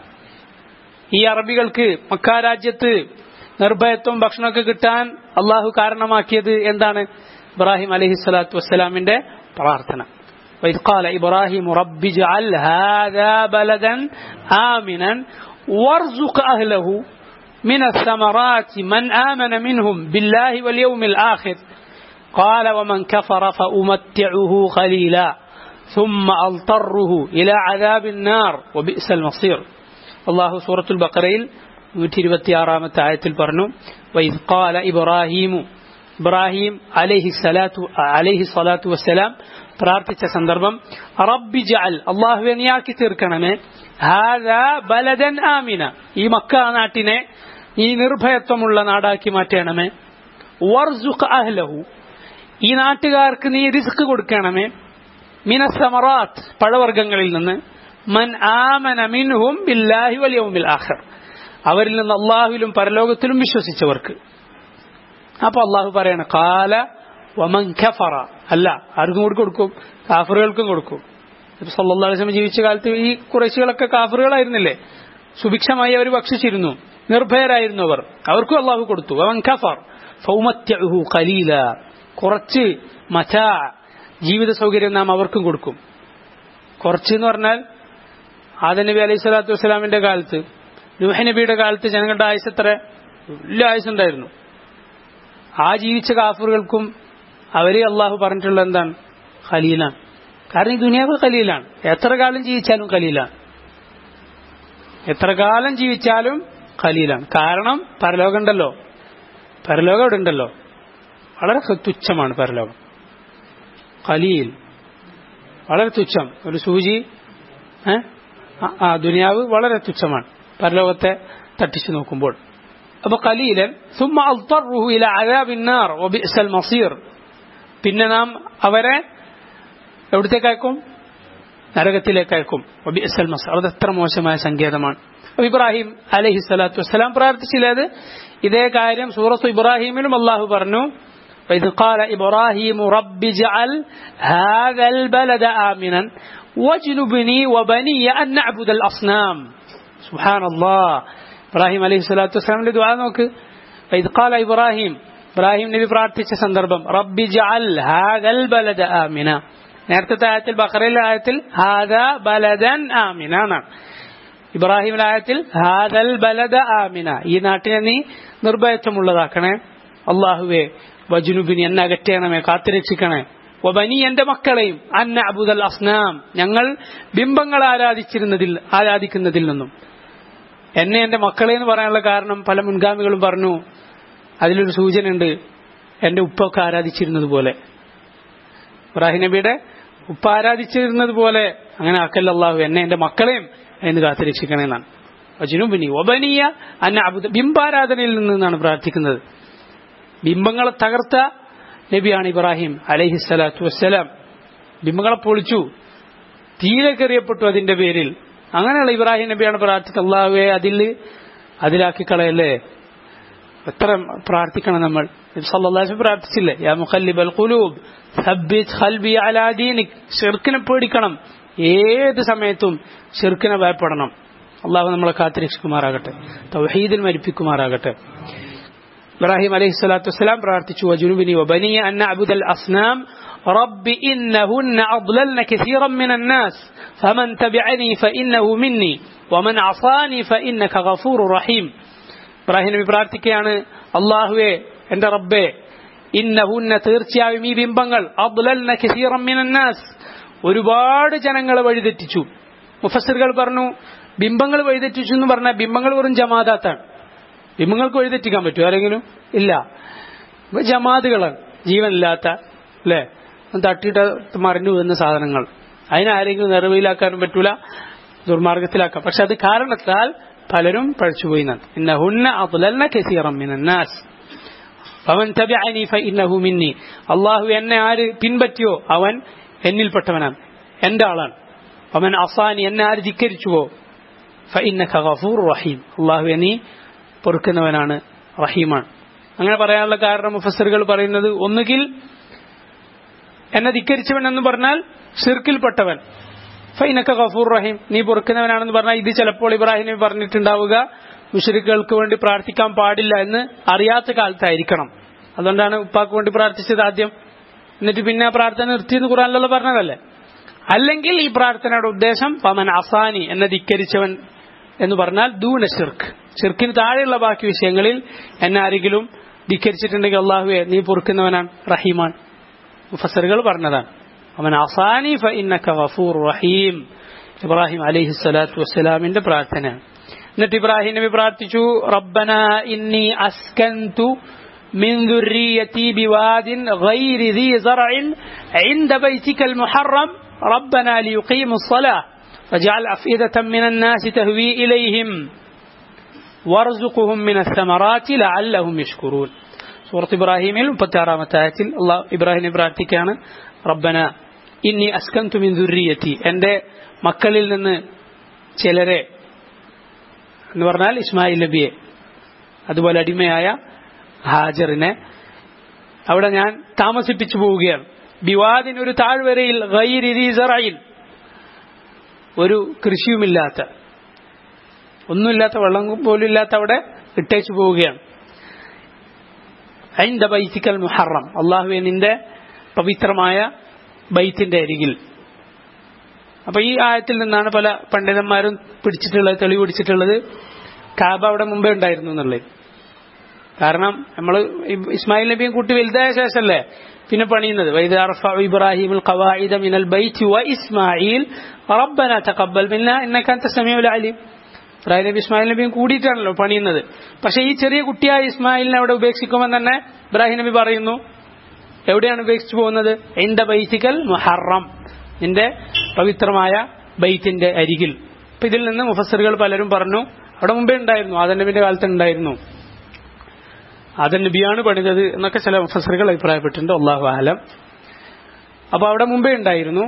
[SPEAKER 1] ഈ അറബികൾക്ക് മക്ക രാജ്യത്ത് നിർഭയത്വം ഭക്ഷണമൊക്കെ കിട്ടാൻ അള്ളാഹു കാരണമാക്കിയത് എന്താണ് ഇബ്രാഹിം അലഹി സ്വലാത്തു വസ്സലാമിന്റെ പ്രാർത്ഥന وإذ قال إبراهيم رب اجعل هذا بلدا آمنا وارزق أهله من الثمرات من آمن منهم بالله واليوم الآخر قال ومن كفر فأمتعه قليلا ثم أضطره إلى عذاب النار وبئس المصير അള്ളാഹു സൂറത്തുൽ ബക്കറയിൽ നൂറ്റി ഇരുപത്തിയാറാമത്തെ ആയത്തിൽ പറഞ്ഞു വൈദ് ഖാല ഇബ്രാഹീമു ഇബ്രാഹിം അലൈഹി സലാത്തു അലൈഹി സ്വലാത്തു വസ്സലാം പ്രാർത്ഥിച്ച സന്ദർഭം റബ്ബി ജഅൽ അള്ളാഹുവെ നീയാക്കി തീർക്കണമേ ഹാദാ ബലദൻ ആമിന ഈ മക്ക നാട്ടിനെ ഈ നിർഭയത്വമുള്ള നാടാക്കി മാറ്റണമേ വർസുഖ് അഹ്ലഹു ഈ നാട്ടുകാർക്ക് നീ റിസ്ക് കൊടുക്കണമേ മിനസമറാത്ത് പഴവർഗ്ഗങ്ങളിൽ നിന്ന് മൻ ആമന മിൻഹും ബില്ലാഹി വൽ യൗമിൽ ആഖിർ അവരിൽ നിന്ന് അള്ളാഹുവിലും പരലോകത്തിലും വിശ്വസിച്ചവർക്ക് അപ്പൊ അള്ളാഹു പറയണ കാല വമൻ ഖഫറ അല്ല ആർക്കും കൂടി കൊടുക്കും കാഫറുകൾക്കും കൊടുക്കും സല്ലല്ലാഹു അലൈഹി വസല്ലം ജീവിച്ച കാലത്ത് ഈ കുറേശികളൊക്കെ കാഫറുകളായിരുന്നില്ലേ സുഭിക്ഷമായി അവർ ഭക്ഷിച്ചിരുന്നു നിർഭയരായിരുന്നു അവർ അവർക്കും അള്ളാഹു കൊടുത്തു വമൻ ഖഫർ ഫൗമത്യഹു ഖലീല കുറച്ച് മറ്റാ ജീവിത സൗകര്യം നാം അവർക്കും കൊടുക്കും കുറച്ച് എന്ന് പറഞ്ഞാൽ ആദം നബി അലൈഹി സ്വലാത്തു വസ്സലാമിന്റെ കാലത്ത് നൂഹ നബിയുടെ കാലത്ത് ജനങ്ങളുടെ ആയുസ് എത്ര വലിയ ആയുസുണ്ടായിരുന്നു ആ ജീവിച്ച കാഫറുകൾക്കും അവരെ അള്ളാഹു പറഞ്ഞിട്ടുള്ള എന്താണ് ഖലീലാണ് കാരണം ഈ ദുനിയാവ് ഖലീലാണ് എത്ര കാലം ജീവിച്ചാലും ഖലീലാണ് എത്ര കാലം ജീവിച്ചാലും ഖലീലാണ് കാരണം പരലോകം ഉണ്ടല്ലോ പരലോകം ഇവിടെ ഉണ്ടല്ലോ വളരെ തുച്ഛമാണ് പരലോകം ഖലീൽ വളരെ തുച്ഛം ഒരു സൂചി ഏ? ആ- ആ ദുനിയാവ് വളരെ തുച്ഛമാണ് പരലോകത്തെ തട്ടിച്ചു നോക്കുമ്പോൾ അപ്പൊ കലീലൻ ثم اضطره الى عذاب النار وبئس المصير പിന്നെ നാം അവരെ എവിടത്തേക്ക് അയക്കും നരകത്തിലേക്ക് അയക്കും وبئس المصير അത് എത്ര മോശമായ സങ്കേതമാണ് അപ്പൊ ഇബ്രാഹിം അലൈഹി സ്വലാത്തു വസ്സലാം പ്രാർത്ഥിച്ചില്ലത് ഇതേ കാര്യം സൂറത്ത് ഇബ്രാഹിമിലും അള്ളാഹു പറഞ്ഞു وإذ قال إبراهيم رب اجعل هذا البلد آمنا واجنبني وبني أن نعبد الأصنام سبحان الله ഇബ്രാഹിം അലൈഹി സ്വലാത്തു വസ്സലാമിന്റെ ദ്വാ നോക്ക് ഇദ്ഖാല ഇബ്രാഹിം ഇബ്രാഹിം നബി പ്രാർത്ഥിച്ച സന്ദർഭം റബ്ബി ജഅൽ ഹാദൽ ബലദ ആമിന നേരത്തെ ആയത്തിൽ ബഖറയിലെ ആയത്തിൽ ഹാദ ബലദൻ ആമിന എന്നാണ് ഇബ്രാഹിമിന്റെ ആയത്തിൽ ഹാദൽ ബലദ ആമിന ഈ നാട്ടിനെ നീ നിർഭയത്വമുള്ളതാക്കണേ അള്ളാഹുവേ വജുനുബിനി എന്നെ അകറ്റണമേ കാത്തുരക്ഷിക്കണേ വബനി എന്റെ മക്കളെയും അന്ന അബുദൽ അസ്നാം ഞങ്ങൾ ബിംബങ്ങൾ ആരാധിച്ചിരുന്നതിൽ ആരാധിക്കുന്നതിൽ നിന്നും എന്നെ എന്റെ മക്കളെ എന്ന് പറയാനുള്ള കാരണം പല മുൻഗാമികളും പറഞ്ഞു അതിലൊരു സൂചന ഉണ്ട് എന്റെ ഉപ്പൊക്കെ ആരാധിച്ചിരുന്നത് പോലെ ഇബ്രാഹിം നബിയുടെ ഉപ്പ ആരാധിച്ചിരുന്നത് പോലെ അങ്ങനെ ആക്കല്ല അള്ളാഹു എന്നെ എന്റെ മക്കളെയും എന്ന് കാത്തുരക്ഷിക്കണേ എന്നാണ് അജിനുബിനി ഒബനിയ അന്ന അബുദ ബിംബാരാധനയിൽ നിന്നാണ് പ്രാർത്ഥിക്കുന്നത് ബിംബങ്ങളെ തകർത്ത നബിയാണ് ഇബ്രാഹിം അലൈഹി സ്വലാത്തു വസ്സലാം ബിംബങ്ങളെ പൊളിച്ചു തീയിലേക്ക് എറിയപ്പെട്ടു അതിന്റെ പേരിൽ അങ്ങനെയുള്ള ഇബ്രാഹിം നബിയാണ് പ്രാർത്ഥിച്ചത് അള്ളാഹുവെ അതിൽ അതിലാക്കി കളയല്ലേ എത്ര പ്രാർത്ഥിക്കണം നമ്മൾ സല്ലല്ലാഹു പ്രാർത്ഥിച്ചില്ലേ യാ മുഖല്ലിബൽ ഖുലൂബ് സബ്ബിത് ഖൽബി അലാ ദീനിക് ഷിർക്കിനെ പേടിക്കണം ഏത് സമയത്തും ഷിർക്കിനെ ഭയപ്പെടണം അള്ളാഹു നമ്മളെ കാത്തിരക്ഷിക്കുമാറാകട്ടെ തൗഹീദിൽ മരിപ്പിക്കുമാറാകട്ടെ ഇബ്രാഹിം അലൈഹി സ്വലാത്തു വസ്സലാം പ്രാർത്ഥിച്ചു വജുനുബിനി വബനിയ അന്ന അബുദൽ അസ്നാം رب إنهن أضللن كثيرا من الناس فمن تبعني فإنه مني ومن عصاني فإنك غفور رحيم ഇബ്രാഹിം നബി പ്രാർത്ഥിക്കുകയാണ് അള്ളാഹുവേ എന്റെ റബ്ബേ ഇന്നഹുന്ന തീർച്ചയായും ഈ ബിംബങ്ങൾ അബ്ലൽന കസീറം മിനന്നാസ് ഒരുപാട് ജനങ്ങളെ വഴിതെറ്റിച്ചു മുഫസ്സിറുകൾ പറഞ്ഞു ബിംബങ്ങൾ വഴിതെറ്റിച്ചു എന്ന് പറഞ്ഞാൽ ബിംബങ്ങൾ വെറും ജമാദാത്താണ് ബിംബങ്ങൾക്ക് വഴിതെറ്റിക്കാൻ പറ്റുമോ ആരെങ്കിലും ഇല്ല ഇവ ജമാതുകളാണ് ജീവനില്ലാത്ത അല്ലേ തട്ടിയിട്ട് മറിഞ്ഞു വീഴുന്ന സാധനങ്ങൾ അതിനാരെങ്കിലും നിറവിലാക്കാനും പറ്റൂല ദുർമാർഗത്തിലാക്കാം പക്ഷെ അത് കാരണത്താൽ പലരും പഴിച്ചുപോയി ഇന്നഹുന്ന അദ്ലൽന കസീറം മിനന്നാസ് അവൻ തബിഅനി ഫഇന്നഹു മിന്നി അള്ളാഹു എന്നെ ആര് പിൻപറ്റിയോ അവൻ എന്നിൽപ്പെട്ടവനാണ് എന്റെ ആളാണ് അവൻ അസാനി എന്നെ ആര് ധിക്കരിച്ചുവോ ഫഇന്നക ഗഫൂർ റഹീം അള്ളാഹു നീ പൊറുക്കുന്നവനാണ് റഹീമാണ് അങ്ങനെ പറയാനുള്ള കാരണം മുഫസറുകൾ പറയുന്നത് ഒന്നുകിൽ എന്നെ ധിക്കരിച്ചവൻ എന്ന് പറഞ്ഞാൽ ഷിർക്കിൽപ്പെട്ടവൻ ഫൈനക്ക ഗഫൂർ റഹീം നീ പൊറുക്കുന്നവനാണെന്ന് പറഞ്ഞാൽ ഇത് ചിലപ്പോൾ ഇബ്രാഹിം നബി പറഞ്ഞിട്ടുണ്ടാവുക മുഷരിക്കുകൾക്ക് വേണ്ടി പ്രാർത്ഥിക്കാൻ പാടില്ല എന്ന് അറിയാത്ത കാലത്തായിരിക്കണം അതുകൊണ്ടാണ് ഉപ്പാക്ക് വേണ്ടി പ്രാർത്ഥിച്ചത് ആദ്യം എന്നിട്ട് പിന്നെ ആ പ്രാർത്ഥന നിർത്തിയെന്ന് ഖുറാനിലുള്ള പറഞ്ഞതല്ലേ അല്ലെങ്കിൽ ഈ പ്രാർത്ഥനയുടെ ഉദ്ദേശം പമൻ അസാനി എന്നെ ധിക്കരിച്ചവൻ എന്ന് പറഞ്ഞാൽ ദൂന ഷിർക്ക് ഷിർക്കിന് താഴെയുള്ള ബാക്കി വിഷയങ്ങളിൽ എന്നെ ആരെങ്കിലും ധിക്കരിച്ചിട്ടുണ്ടെങ്കിൽ അള്ളാഹുവെ നീ പൊറുക്കുന്നവനാണ് റഹീമാൻ മുഫസറുകൾ പറഞ്ഞതാണ് അവൻ അസാനി ഫഇന്നക ഗഫൂർ റഹീം ഇബ്രാഹിം അലൈഹി സ്വലാത്തു വസ്സലാമിന്റെ പ്രാർത്ഥന എന്നിട്ട് ഇബ്രാഹിം നബി പ്രാർത്ഥിച്ചു റബ്ബന ഇന്നി അസ്കന്തു من ذريتي بواد غير ذي زرع عند بيتك المحرم ربنا ليقيموا الصلاة فاجعل أفئدة من الناس تهوي إليهم وارزقهم من الثمرات لعلهم يشكرون سورة إبراهيم മുപ്പത്തിയാറാമത്തെ ആയത്തിൽ അള്ളാഹ് ഇബ്രാഹിം പ്രാർത്ഥിക്കുകയാണ് റബ്ബന ഇന്നി അസ്കന്തു മിൻ ദുരിയത്തി എൻ്റെ മക്കളിൽ നിന്ന് ചിലരെ എന്ന് പറഞ്ഞാൽ ഇസ്മായിൽ നബിയെ അതുപോലെ അടിമയായ ഹാജറിനെ അവിടെ ഞാൻ താമസിപ്പിച്ചു പോവുകയാണ് ബിവാദിൻ ഒരു താഴ്വരയിൽ ഗൈരിസറയിൽ ഒരു കൃഷിയുമില്ലാത്ത ഒന്നുമില്ലാത്ത വെള്ളം പോലും ഇല്ലാത്ത അവിടെ ഇട്ടേച്ചു പോവുകയാണ് അതിന്റെ ബൈത്തിക്കൽ മുഹറം അള്ളാഹുവെ നിന്റെ പവിത്രമായ ബൈത്തിന്റെ അരികിൽ അപ്പൊ ഈ ആയത്തിൽ നിന്നാണ് പല പണ്ഡിതന്മാരും പിടിച്ചിട്ടുള്ളത് തെളിവ് പിടിച്ചിട്ടുള്ളത് കാബ അവിടെ മുമ്പേ ഉണ്ടായിരുന്നു എന്നുള്ളത് കാരണം നമ്മൾ ഇസ്മായിൽ നബിയും കൂട്ടി വലുതായ ശേഷമല്ലേ പിന്നെ പണിയുന്നത് വൈദ ഇബ്രാഹിം ഖവാഇദ മിനൽ ബൈത്തി വ ഇസ്മായിൽ റബ്ബന തഖബ്ബൽ മിന്ന ഇന്നക അൻത സമീഉൽ അലീം ഇബ്രാഹിം നബി ഇസ്മായിൽ നബിയും കൂടിയിട്ടാണല്ലോ പണിയുന്നത് പക്ഷെ ഈ ചെറിയ കുട്ടിയായ ഇസ്മായിലിനെ അവിടെ ഉപേക്ഷിക്കുമ്പോൾ തന്നെ ഇബ്രാഹിം നബി പറയുന്നു എവിടെയാണ് ഉപേക്ഷിച്ചു പോകുന്നത് എന്റെ ബൈത്തിക്കൽ മുഹറം നിന്റെ പവിത്രമായ ബൈത്തിന്റെ അരികിൽ അപ്പൊ ഇതിൽ നിന്ന് മുഫസറുകൾ പലരും പറഞ്ഞു അവിടെ മുമ്പേ ഉണ്ടായിരുന്നു ആദൻ നബിന്റെ കാലത്ത് ഉണ്ടായിരുന്നു ആദൻ നബിയാണ് പണിതത് എന്നൊക്കെ ചില മുഫസറുകൾ അഭിപ്രായപ്പെട്ടിട്ടുണ്ട് അള്ളാഹു ആലം അപ്പൊ അവിടെ മുമ്പേ ഉണ്ടായിരുന്നു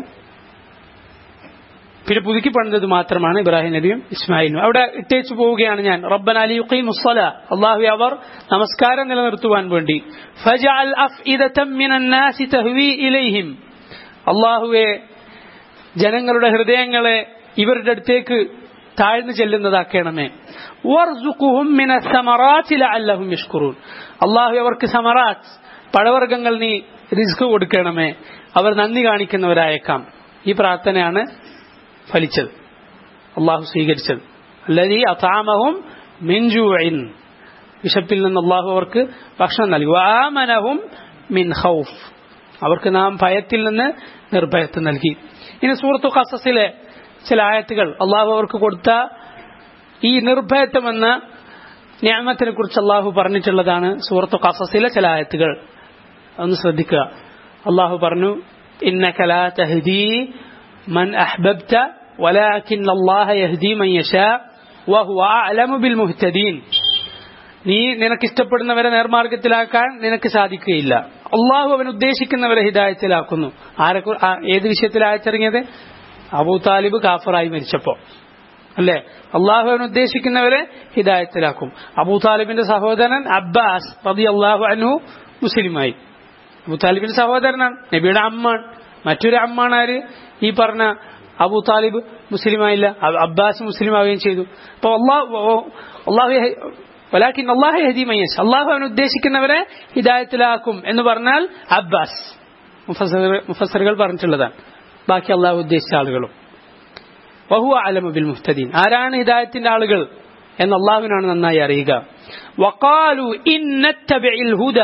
[SPEAKER 1] പിന്നെ പുതുക്കി പണിതത് മാത്രമാണ് ഇബ്രാഹിം നബിയും ഇസ്മായിലും അവിടെ ഇട്ടേച്ചു പോവുകയാണ് ഞാൻ റബ്ബൻ അലി മുസ്സല അള്ളാഹു അവർ നമസ്കാരം നിലനിർത്തുവാൻ വേണ്ടി ഫജഅൽ അഫ്ഇദതം മിനൻ നാസി തഹ്വി ഇലൈഹിം അള്ളാഹുവെ ജനങ്ങളുടെ ഹൃദയങ്ങളെ ഇവരുടെ അടുത്തേക്ക് താഴ്ന്നു ചെല്ലുന്നതാക്കണമേ വർസുഖുഹും മിന സമറാത്തി ലഅല്ലഹും യഷ്കുറൂൻ അള്ളാഹു അവർക്ക് സമറാത്ത് പഴവർഗ്ഗങ്ങൾ നീ റിസ്ക് കൊടുക്കണമേ അവർ നന്ദി കാണിക്കുന്നവരായേക്കാം ഈ പ്രാർത്ഥനയാണ് ഫലിച്ചത് അള്ളാഹു സ്വീകരിച്ചത് അല്ലതി അതാമഹും മിൻജുഇൻ വിശപ്പിൽ നിന്ന് അള്ളാഹു അവർക്ക് ഭക്ഷണം നൽകി വാമനഹും മിൻ ഹൗഫ് അവർക്ക് നാം ഭയത്തിൽ നിന്ന് നിർഭയത്വം നൽകി ഇനി സൂറത്തു ഖസസിലെ ചില ആയത്തുകൾ അള്ളാഹു അവർക്ക് കൊടുത്ത ഈ നിർഭയത്വം എന്ന ന്യാമത്തിനെ കുറിച്ച് അള്ളാഹു പറഞ്ഞിട്ടുള്ളതാണ് സൂറത്തു ഖസസിലെ ചില ആയത്തുകൾ ഒന്ന് ശ്രദ്ധിക്കുക അള്ളാഹു പറഞ്ഞു إنك لا تهدي من أحببت ولكن الله يهدي من يشاء وهو أعلم بالمهتدين നീ നിനക്ക് ഇഷ്ടപ്പെടുന്നവരെ നേർമാർഗത്തിലാക്കാൻ നിനക്ക് സാധിക്കുകയില്ല അള്ളാഹു അവൻ ഉദ്ദേശിക്കുന്നവരെ ഹിദായത്തിലാക്കുന്നു ആരെ ഏത് വിഷയത്തിൽ അയച്ചിറങ്ങിയത് അബൂ താലിബ് കാഫറായി മരിച്ചപ്പോ അല്ലേ അള്ളാഹു അവൻ ഉദ്ദേശിക്കുന്നവരെ ഹിദായത്തിലാക്കും അബൂ താലിബിന്റെ സഹോദരൻ അബ്ബാസ് റതി അള്ളാഹു അനു മുസ്ലിമായി അബൂ താലിബിന്റെ സഹോദരനാണ് നബിയുടെ അമ്മാണ് മറ്റൊരു അമ്മാണ് ആര് ഈ പറഞ്ഞ അബൂ താലിബ് മുസ്ലിമായില്ല അബ്ബാസ് മുസ്ലിം ആവുകയും ചെയ്തു അപ്പൊ അള്ളാഹു വലാക്കിൻ അള്ളാഹു ഹദീമയ്യസ് അള്ളാഹു അവൻ ഉദ്ദേശിക്കുന്നവരെ ഹിദായത്തിലാക്കും എന്ന് പറഞ്ഞാൽ അബ്ബാസ് മുഫസറുകൾ പറഞ്ഞിട്ടുള്ളതാണ് ബാക്കി അള്ളാഹു ഉദ്ദേശിച്ച ആളുകളും വഹു അലമുബിൽ മുഫ്തദീൻ ആരാണ് ഹിദായത്തിന്റെ ആളുകൾ എന്ന് അള്ളാഹുവിനാണ് നന്നായി അറിയുക വഖാലു ഇന്നത്തബിൽ ഹുദ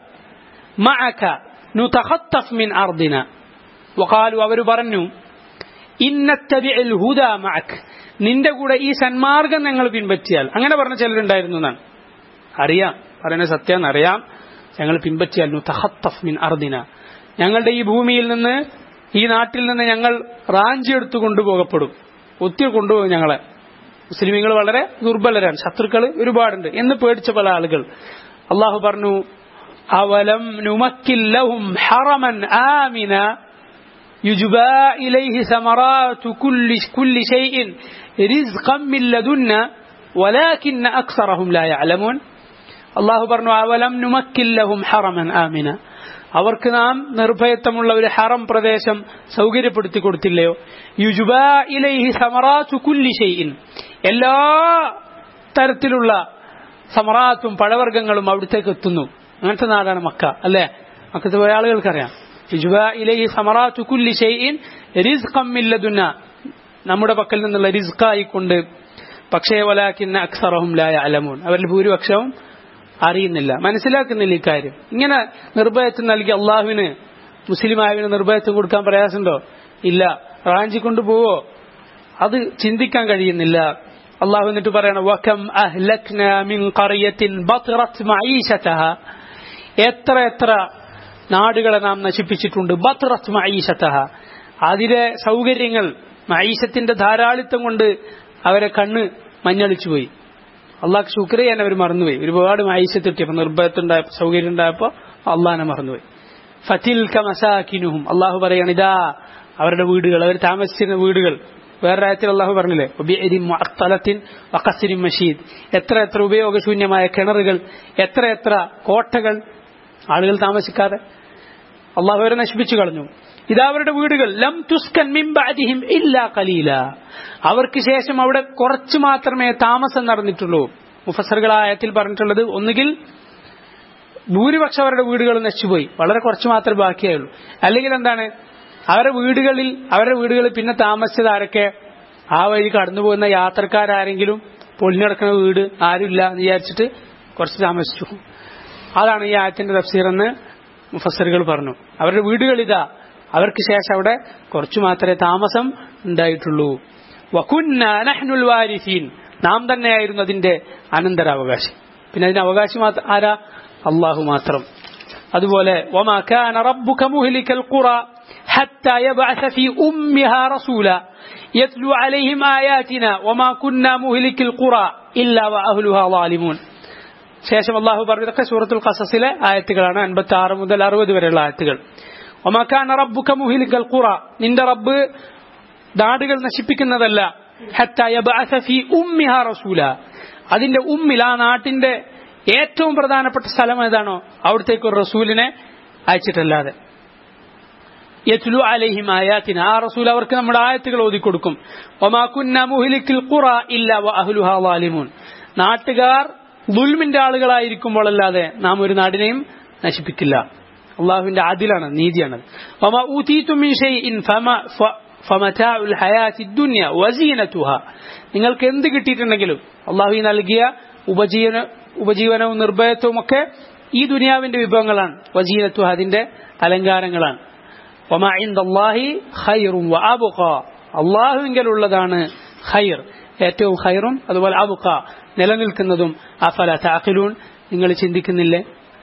[SPEAKER 1] മഅക നുതഖത്തഫ് മിൻ അർദിന വഖാലു അവർ പറഞ്ഞു ഇന്നത്തബിൽ ഹുദ മഅക് നിന്റെ കൂടെ ഈ സന്മാർഗം ഞങ്ങൾ പിൻപറ്റിയാൽ അങ്ങനെ പറഞ്ഞ ചിലരുണ്ടായിരുന്നു എന്നാണ് അറിയാം പറയുന്ന സത്യം അറിയാം ഞങ്ങൾ പിൻപറ്റിയാൽ നുതഖത്തഫ് മിൻ അർദിന ഞങ്ങളുടെ ഈ ഭൂമിയിൽ നിന്ന് ഈ നാട്ടിൽ നിന്ന് ഞങ്ങൾ റാഞ്ചിയെടുത്തു കൊണ്ടുപോകപ്പെടും ഒത്തിരി കൊണ്ടുപോകും ഞങ്ങളെ മുസ്ലിമീങ്ങൾ വളരെ ദുർബലരാണ് ശത്രുക്കൾ ഒരുപാടുണ്ട് എന്ന് പേടിച്ച പല ആളുകൾ അള്ളാഹു പറഞ്ഞു അവലം നുമക്കില്ലഹും ഹറമൻ ആമിന يجبى إليه ثمرات كل كل شيء رزقا من لدنا ولكن أكثرهم لا يعلمون الله برنو أولم نمكن لهم حرما آمنا അവർക്ക് നാം നിർഭയത്വമുള്ള ഒരു ഹറം പ്രദേശം സൗകര്യപ്പെടുത്തി കൊടുത്തില്ലയോ യുജുബാ ഇലൈഹി സമറാത്തു കുല്ലി ഷെയ്ഇൻ എല്ലാ തരത്തിലുള്ള സമറാത്തും പഴവർഗ്ഗങ്ങളും അവിടത്തേക്ക് എത്തുന്നു അങ്ങനത്തെ നാടാണ് മക്ക അല്ലേ മക്കത്ത് പോയ ആളുകൾക്കറിയാം യുജുബാ ഇലൈഹി സമറാത്തു കുല്ലി ഷെയ്ഇൻ റിസ്ഖം മില്ലദുന്ന നമ്മുടെ പക്കൽ നിന്നുള്ള റിസ്ക്കായിക്കൊണ്ട് പക്ഷേ വലാക്കിന്ന അക്സറഹും ലായ അലമൂൻ അവരിൽ ഭൂരിപക്ഷവും അറിയുന്നില്ല മനസ്സിലാക്കുന്നില്ല ഇക്കാര്യം ഇങ്ങനെ നിർഭയത്വം നൽകി അള്ളാഹുവിന് മുസ്ലിമായവിന് നിർഭയത്വം കൊടുക്കാൻ പ്രയാസമുണ്ടോ ഇല്ല റാഞ്ചി കൊണ്ടുപോവോ അത് ചിന്തിക്കാൻ കഴിയുന്നില്ല അള്ളാഹു എന്നിട്ട് പറയണം വകം അഹ്ലക്ന മിൻ ഖറിയത്തിൻ ബത്റത് മഈശതഹ എത്ര എത്ര നാടുകളെ നാം നശിപ്പിച്ചിട്ടുണ്ട് ബത്റത് മഈശതഹ അതിലെ സൗകര്യങ്ങൾ മൈശത്തിന്റെ ധാരാളിത്തം കൊണ്ട് അവരെ കണ്ണ് മഞ്ഞളിച്ചു പോയി അള്ളാഹ് ശുക്ര ചെയ്യാൻ അവർ മറന്നുപോയി ഒരുപാട് മൈശത്ത് കിട്ടിയപ്പോൾ നിർഭയത്തുണ്ടായപ്പോൾ സൗകര്യം ഉണ്ടായപ്പോൾ അള്ളാഹിനെ മറന്നുപോയി ഫതിൽ കമസാക്കിനുഹും അള്ളാഹു പറയാണ് ഇതാ അവരുടെ വീടുകൾ അവർ താമസിച്ചിരുന്ന വീടുകൾ വേറെ രാജ്യത്തിൽ അള്ളാഹു പറഞ്ഞില്ലേ മുഅത്തലത്തിൻ വഖസിരിൻ മഷീദ് എത്ര എത്ര ഉപയോഗശൂന്യമായ കിണറുകൾ എത്ര എത്ര കോട്ടകൾ ആളുകൾ താമസിക്കാതെ അള്ളാഹു അവരെ നശിപ്പിച്ചു കളഞ്ഞു ഇതാ അവരുടെ വീടുകൾ ലം തുസ്കൻ മിംബാദിഹിം ഇല്ലാ കലീല അവർക്ക് ശേഷം അവിടെ കുറച്ച് മാത്രമേ താമസം നടന്നിട്ടുള്ളൂ മുഫസറുകൾ ആയത്തിൽ പറഞ്ഞിട്ടുള്ളത് ഒന്നുകിൽ ഭൂരിപക്ഷം അവരുടെ വീടുകൾ നശിച്ചുപോയി വളരെ കുറച്ച് മാത്രമേ ബാക്കിയായുള്ളൂ അല്ലെങ്കിൽ എന്താണ് അവരുടെ വീടുകളിൽ അവരുടെ വീടുകളിൽ പിന്നെ താമസിച്ചത് ആരൊക്കെ ആ വഴി കടന്നു പോകുന്ന യാത്രക്കാരെങ്കിലും പൊളിഞ്ഞടക്കുന്ന വീട് ആരുമില്ല എന്ന് വിചാരിച്ചിട്ട് കുറച്ച് താമസിച്ചു അതാണ് ഈ ആയത്തിന്റെ തഫ്സീർ എന്ന് മുഫസറുകൾ പറഞ്ഞു അവരുടെ വീടുകൾ ഇതാ അവർക്ക് ശേഷം അവിടെ കുറച്ചു മാത്രമേ താമസം ഉണ്ടായിട്ടുള്ളൂ വകുന്നഹ്നുൽ വാരിസീൻ നാം തന്നെയായിരുന്നു അതിന്റെ അനന്തരാവകാശി പിന്നെ അതിന് അവകാശി ആരാ അള്ളാഹു മാത്രം അതുപോലെ وما كان ربك مهلك القرى حتى يبعث في أمها رسولا يتلو عليهم آياتنا وما كنا مهلك القرى إلا وأهلها ظالمون ശേഷം അള്ളാഹു പറഞ്ഞതൊക്കെ സൂറത്തുൽ ഖസസിലെ ആയത്തുകളാണ് അൻപത്തി ആറ് മുതൽ അറുപത് വരെയുള്ള ആയത്തുകൾ ഒമാക്കാൻ റബ്ബുക മുഹിലിക്കൽ ഖുറ നിന്റെ റബ്ബ് നാടുകൾ നശിപ്പിക്കുന്നതല്ല ഉമ്മിഹ റസൂല അതിന്റെ ഉമ്മിൽ ആ നാട്ടിന്റെ ഏറ്റവും പ്രധാനപ്പെട്ട സ്ഥലം ഏതാണോ അവിടത്തേക്ക് ഒരു റസൂലിനെ അയച്ചിട്ടല്ലാതെ യത്ലു അലൈഹിം ആയാത്തിന ആ റസൂൽ അവർക്ക് നമ്മുടെ ആയത്തുകൾ ഓതിക്കൊടുക്കും വമാ കുന്ന മുഹ്ലിക്കിൽ ഖുറ ഇല്ല വ അഹ്ലുഹാ വാലിമൂൻ നാട്ടുകാർ ദുൽമിന്റെ ആളുകളായിരിക്കുമ്പോഴല്ലാതെ നാം ഒരു നാടിനെയും നശിപ്പിക്കില്ല അള്ളാഹുവിന്റെ ആദിലാണ് നീതിയാണ് വമാ ഊതീതു മിൻ ഷൈഇൻ ഫമ ഫ- ഫമതാഉൽ ഹയാത്തി ദുനിയ വസീനതുഹ നിങ്ങൾക്ക് എന്ത് കിട്ടിയിട്ടുണ്ടെങ്കിലും അള്ളാഹു ഈ നൽകിയ ഉപജീവന ഉപജീവനവും നിർഭയത്വവും ഒക്കെ ഈ ദുനിയാവിന്റെ വിഭവങ്ങളാണ് വസീനത്തുഹ അതിന്റെ അലങ്കാരങ്ങളാണ് വമാ ഇൻദല്ലാഹി ഖൈറും വഅബ്ഖ അള്ളാഹുവിങ്കലുള്ളതാണ് ഖൈർ ഏറ്റവും ഖൈറും അതുപോലെ അബുഖ നിലനിൽക്കുന്നതും അഫല താഖിലൂൻ നിങ്ങൾ ചിന്തിക്കുന്നില്ലേ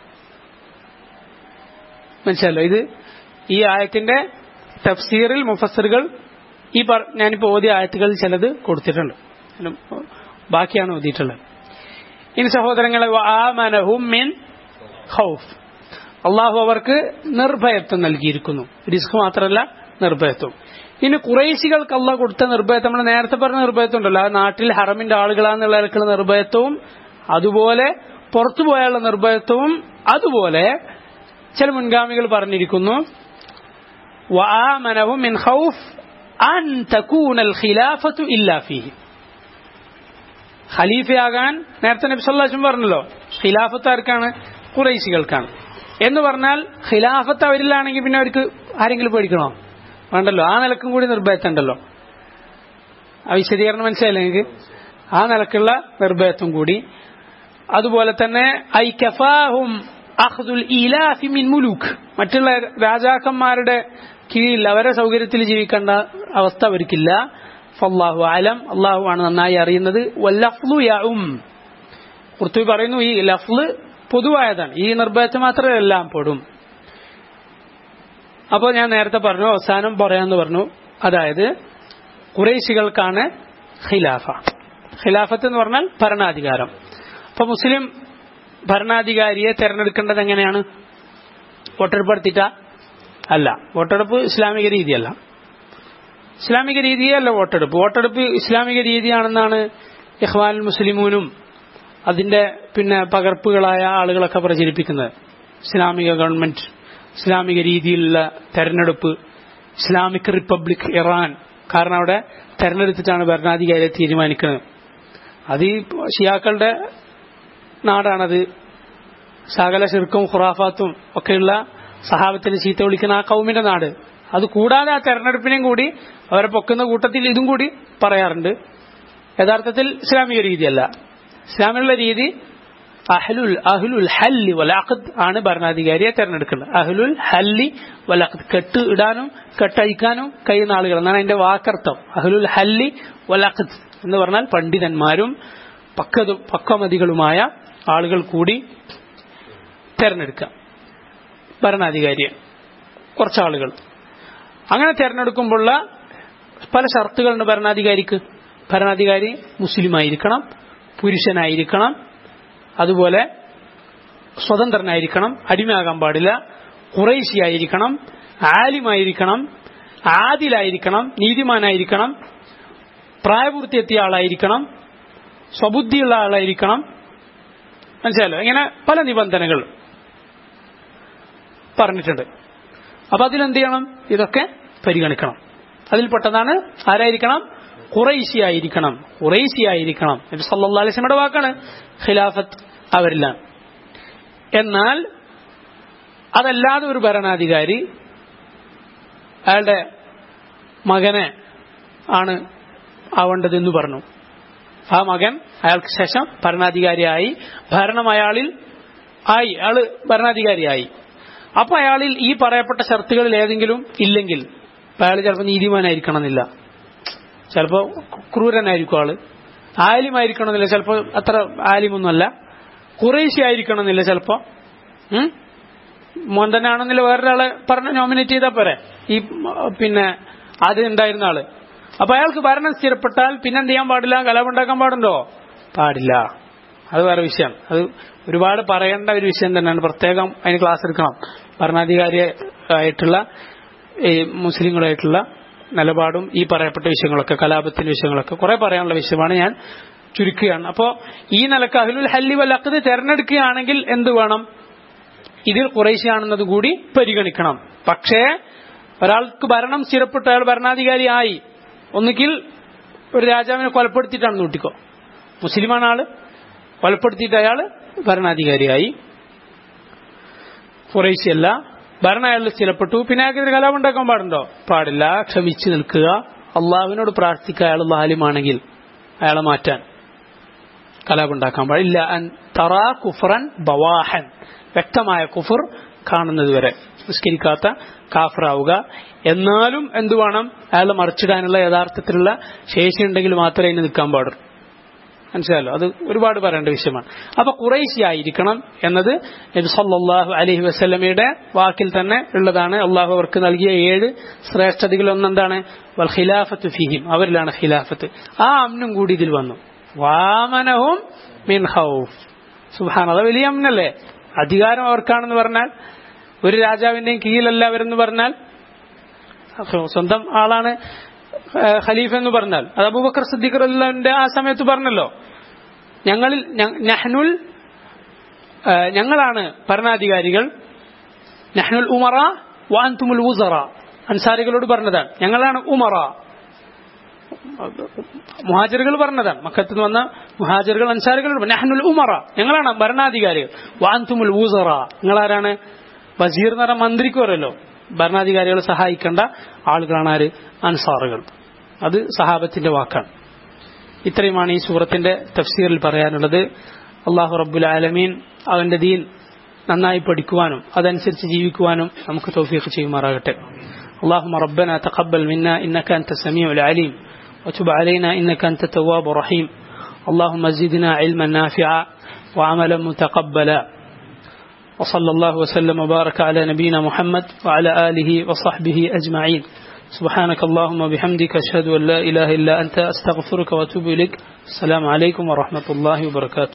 [SPEAKER 1] മനസ്സിലല്ലോ ഇത് ഈ ആയത്തിന്റെ തഫ്സീറിൽ മുഫസ്സിറുകൾ ഈ പറ- ഞാനിപ്പോ ഓതിയ ആയത്തുകളിൽ ചിലത് കൊടുത്തിട്ടുണ്ട് അതിലും ബാക്കിയാണ് ഓതിയിട്ടുള്ളത് ഇനി സഹോദരങ്ങളെ വആമനഹും മിൻ ഖൗഫ് അള്ളാഹു അവർക്ക് നിർഭയത്വം നൽകിയിരിക്കുന്നു റിസ്ക് മാത്രമല്ല നിർഭയത്വം ഇനി കുറേശികൾക്ക് അള്ളാഹ് കൊടുത്ത നിർഭയത്വം നമ്മൾ നേരത്തെ പറഞ്ഞ നിർഭയത്വം ഉണ്ടല്ലോ ആ നാട്ടിൽ ഹറമിന്റെ ആളുകളാന്നുള്ള നിലക്കുള്ള നിർഭയത്വവും അതുപോലെ പുറത്തു പോയാലുള്ള നിർഭയത്വവും അതുപോലെ ചില മുൻഗാമികൾ പറഞ്ഞിരിക്കുന്നു وآمنهم من خوف أن تكون الخلافة إلا فيه ഖലീഫയാകാൻ നേരത്തെ നബി സല്ലാസും പറഞ്ഞല്ലോ ഖിലാഫത്ത് ആർക്കാണ് കുറൈശികൾക്കാണ് എന്ന് പറഞ്ഞാൽ ഖിലാഫത്ത് അവരിലാണെങ്കിൽ പിന്നെ അവർക്ക് ആരെങ്കിലും പേടിക്കണോ വേണ്ടല്ലോ ആ നിലക്കും കൂടി നിർഭയത്തുണ്ടല്ലോ ആ വിശദീകരണം മനസ്സിലായില്ലേ നിങ്ങൾക്ക് ആ നിലക്കുള്ള നിർഭയത്വം കൂടി അതുപോലെ തന്നെ ഐ കഫാഹും അഖ്ദുൽ ഇലാഫി മിൻ മുലൂക്ക് മറ്റുള്ള രാജാക്കന്മാരുടെ കീഴിൽ അവരെ സൗകര്യത്തിൽ ജീവിക്കേണ്ട അവസ്ഥ അവർക്കില്ല ഫല്ലാഹു അലം അള്ളാഹു ആണ് നന്നായി അറിയുന്നത് വല്ലഫ്ലു യഉം കുർത്തുബി പറയുന്നു ഈ ലഫ്ല് പൊതുവായതാണ് ഈ നിർഭയത്ത് മാത്രമേ എല്ലാം പെടും അപ്പോൾ ഞാൻ നേരത്തെ പറഞ്ഞു അവസാനം പറയാന്ന് പറഞ്ഞു അതായത് കുറേശികൾക്കാണ് ഖിലാഫ ഖിലാഫത്ത് എന്ന് പറഞ്ഞാൽ ഭരണാധികാരം അപ്പൊ മുസ്ലിം ഭരണാധികാരിയെ തെരഞ്ഞെടുക്കേണ്ടത് എങ്ങനെയാണ് വോട്ടെടുപ്പ് നടത്തിയിട്ട അല്ല വോട്ടെടുപ്പ് ഇസ്ലാമിക രീതിയല്ല ഇസ്ലാമിക രീതിയല്ല വോട്ടെടുപ്പ് വോട്ടെടുപ്പ് ഇസ്ലാമിക രീതിയാണെന്നാണ് ഇഹ്വാൻ മുസ്ലിമൂനും അതിന്റെ പിന്നെ പകർപ്പുകളായ ആളുകളൊക്കെ പ്രചരിപ്പിക്കുന്നത് ഇസ്ലാമിക ഗവൺമെന്റ് ഇസ്ലാമിക രീതിയിലുള്ള തെരഞ്ഞെടുപ്പ് ഇസ്ലാമിക് റിപ്പബ്ലിക് ഇറാൻ കാരണം അവിടെ തെരഞ്ഞെടുത്തിട്ടാണ് ഭരണാധികാരിയെ തീരുമാനിക്കുന്നത് അത് ഈ ഷിയാക്കളുടെ നാടാണത് സകല ശിർക്കും ഖുറാഫാത്തും ഒക്കെയുള്ള സഹാബത്തിന് ചീത്ത വിളിക്കുന്ന ആ കൗമിന്റെ നാട് അത് കൂടാതെ ആ തെരഞ്ഞെടുപ്പിനെയും കൂടി അവരെ പൊക്കുന്ന കൂട്ടത്തിൽ ഇതും കൂടി പറയാറുണ്ട് യഥാർത്ഥത്തിൽ ഇസ്ലാമിക രീതിയല്ല ഇസ്ലാമിലുള്ള രീതി അഹ്ലുൽ അഹ്ലുൽ ഹല്ലി വലാഖദ് ആണ് ഭരണാധികാരിയെ തെരഞ്ഞെടുക്കുന്നത് അഹ്ലുൽ ഹല്ലി വലാഖദ് കെട്ട് ഇടാനും കെട്ടഴിക്കാനും കഴിയുന്ന ആളുകൾ എന്നാണ് അതിന്റെ വാക്കർത്ഥം അഹ്ലുൽ ഹല്ലി വലാഖദ് എന്ന് പറഞ്ഞാൽ പണ്ഡിതന്മാരും പക്വത പക്വമതികളുമായ ആളുകൾ കൂടി തെരഞ്ഞെടുക്കാം ഭരണാധികാരിയെ കുറച്ചാളുകൾ അങ്ങനെ തെരഞ്ഞെടുക്കുമ്പോഴുള്ള പല ഷർത്തുകളുണ്ട് ഭരണാധികാരിക്ക് ഭരണാധികാരി മുസ്ലിം ആയിരിക്കണം പുരുഷനായിരിക്കണം അതുപോലെ സ്വതന്ത്രനായിരിക്കണം അടിമയാകാൻ പാടില്ല കുറേശിയായിരിക്കണം ആലിമായിരിക്കണം ആദിലായിരിക്കണം നീതിമാനായിരിക്കണം പ്രായപൂർത്തിയെത്തിയ ആളായിരിക്കണം സ്വബുദ്ധിയുള്ള ആളായിരിക്കണം മനസ്സിലായല്ലോ ഇങ്ങനെ പല നിബന്ധനകൾ പറഞ്ഞിട്ടുണ്ട് അപ്പൊ അതിലെന്ത് ചെയ്യണം ഇതൊക്കെ പരിഗണിക്കണം അതിൽപ്പെട്ടതാണ് ആരായിരിക്കണം കുറേശിയായിരിക്കണം കുറേശിയായിരിക്കണം നബി സല്ലല്ലാഹു അലൈഹി വസല്ലമയുടെ വാക്കാണ് ഖിലാഫത്ത് അവരിലാണ് എന്നാൽ അതല്ലാതെ ഒരു ഭരണാധികാരി അയാളുടെ മകനെ ആണ് ആവേണ്ടതെന്ന് പറഞ്ഞു ആ മകൻ അയാൾക്ക് ശേഷം ഭരണാധികാരിയായി ഭരണം അയാളിൽ ആയി അയാള് ഭരണാധികാരിയായി അപ്പൊ അയാളിൽ ഈ പറയപ്പെട്ട ഷർത്തുകളിൽ ഏതെങ്കിലും ഇല്ലെങ്കിൽ അപ്പൊ അയാൾ ചിലപ്പോൾ നീതിമാനായിരിക്കണം എന്നില്ല ചിലപ്പോ ക്രൂരനായിരിക്കും ആള് ആലിമായിരിക്കണമെന്നില്ല ചിലപ്പോ അത്ര ആലിമൊന്നുമല്ല കുറേശ്ശി ആയിരിക്കണമെന്നില്ല ചിലപ്പോ ഉം? മോൻ തന്നെ ആണെന്നില്ല വേറൊരാളെ പറഞ്ഞ് നോമിനേറ്റ് ചെയ്താൽ പോരെ ഈ ഉം, പിന്നെ ആദ്യം ഉണ്ടായിരുന്ന ആള് അപ്പൊ അയാൾക്ക് ഭരണം സ്ഥിരപ്പെട്ടാൽ പിന്നെ എന്ത് ചെയ്യാൻ പാടില്ല കലാപുണ്ടാക്കാൻ പാടുണ്ടോ പാടില്ല അത് വേറെ വിഷയമാണ് അത് ഒരുപാട് പറയേണ്ട ഒരു വിഷയം തന്നെയാണ് പ്രത്യേകം അതിന് ക്ലാസ് എടുക്കണം ഭരണാധികാരി ആയിട്ടുള്ള ഈ മുസ്ലിങ്ങളായിട്ടുള്ള നിലപാടും ഈ പറയപ്പെട്ട വിഷയങ്ങളൊക്കെ കലാപത്തിന്റെ വിഷയങ്ങളൊക്കെ കുറെ പറയാനുള്ള വിഷയമാണ് ഞാൻ ചുരുക്കുകയാണ് അപ്പോ ഈ നിലക്ക് അഹ്ലുൽ ഹല്ലി വൽ അഖദ് തെരഞ്ഞെടുക്കുകയാണെങ്കിൽ എന്ത് വേണം ഇതിൽ കുറേശ്ശിയാണെന്നത് കൂടി പരിഗണിക്കണം പക്ഷേ ഒരാൾക്ക് ഭരണം സ്ഥിരപ്പെട്ടു അയാൾ ഭരണാധികാരി ആയി ഒന്നുകിൽ ഒരു രാജാവിനെ കൊലപ്പെടുത്തിയിട്ടാണ് നൂട്ടിക്കോ മുസ്ലിമാണ് ആള് കൊലപ്പെടുത്തിയിട്ട് അയാൾ ഭരണാധികാരിയായി കുറേശ്യല്ല ഭരണം അയാൾ സ്ഥിരപ്പെട്ടു പിന്നെ അയാൾക്ക് കലാപം ഉണ്ടാക്കാൻ പാടുണ്ടോ പാടില്ല ക്ഷമിച്ചു നിൽക്കുക അള്ളാഹുവിനോട് പ്രാർത്ഥിക്കുക അയാൾ ലാലിമാണെങ്കിൽ അയാളെ മാറ്റാൻ കലാപം ഉണ്ടാക്കാൻ പാടില്ല അൻ തറാ കുഫറൻ ബവാഹൻ വ്യക്തമായ കുഫർ കാണുന്നത് വരെ നിസ്കരിക്കാത്ത കാഫറാവുക എന്നാലും എന്തു വേണം അയാൾ മറിച്ചിടാനുള്ള യഥാർത്ഥത്തിലുള്ള ശേഷി ഉണ്ടെങ്കിൽ മാത്രമേ അതിന് നിൽക്കാൻ പാടുള്ളൂ മനസ്സിലായല്ലോ അത് ഒരുപാട് പറയേണ്ട വിഷയമാണ് അപ്പൊ കുറേശ്ശി ആയിരിക്കണം എന്നത് നബി സല്ലല്ലാഹു അലൈഹി വസല്ലമയുടെ വാക്കിൽ തന്നെ ഉള്ളതാണ് അള്ളാഹു അവർക്ക് നൽകിയ ഏഴ് ശ്രേഷ്ഠതകൾ ഒന്നെന്താണ് വൽ ഖിലാഫത്ത് ഫിഹിം അവരിലാണ് ഖിലാഫത്ത് ആ അമ്നും കൂടി ഇതിൽ വന്നു വാമനവും മിൻ ഹൗഫ് സുഹാൻ അത് വലിയ അമ്നല്ലേ അധികാരം അവർക്കാണെന്ന് പറഞ്ഞാൽ ഒരു രാജാവിന്റെയും കീഴിലല്ല അവരെന്ന് പറഞ്ഞാൽ സ്വന്തം ആളാണ് ഖലീഫ എന്ന് പറഞ്ഞാൽ അത് അബൂബക്കർ സിദ്ദീഖ് റളിയല്ലാഹുവിന്റെ ആ സമയത്ത് പറഞ്ഞല്ലോ ഞങ്ങളിൽ നഹ്നുൽ ഞങ്ങളാണ് ഭരണാധികാരികൾ നഹ്നുൽ ഉമറ വാൻതുമുൽ ഉസറ അൻസാരികളോട് പറഞ്ഞതാണ് ഞങ്ങളാണ് ഉമറ മുഹാജറുകൾ പറഞ്ഞതാണ് മക്കത്ത് നിന്ന് വന്ന മുഹാജറുകൾ അൻസാരികളോട് നഹ്നുൽ ഉമറ ഞങ്ങളാണ് ഭരണാധികാരികൾ വാൻതുമുൽ ഊസറ നിങ്ങളാരാണ് വസീർ എന്ന് പറഞ്ഞ മന്ത്രിക്ക് പറയല്ലോ ഭരണാധികാരികളെ സഹായിക്കേണ്ട ആളുകളാണ് ആര് അൻസാറുകൾ അത് സഹാബത്തിന്റെ വാക്കാണ് ഇത്രയുമാണ് ഈ സൂറത്തിന്റെ തഫ്സീറിൽ പറയാനുള്ളത് അള്ളാഹു റബ്ബുൽ ആലമീൻ അവന്റെ ദീൻ നന്നായി പഠിക്കുവാനും അതനുസരിച്ച് ജീവിക്കുവാനും നമുക്ക് തൗഫീഖ് ചെയ്യുമാറാകട്ടെ اللهم ربنا تقبل منا إنك أنت السميع العليم وتب علينا إنك أنت التواب الرحيم اللهم زدنا علما نافعا وعملا متقبلا وصلى الله وسلم وبارك على نبينا محمد وعلى آله وصحبه أجمعين سبحانك اللهم وبحمدك أشهد أن لا إله إلا أنت أستغفرك وأتوب إليك السلام عليكم ورحمة الله وبركاته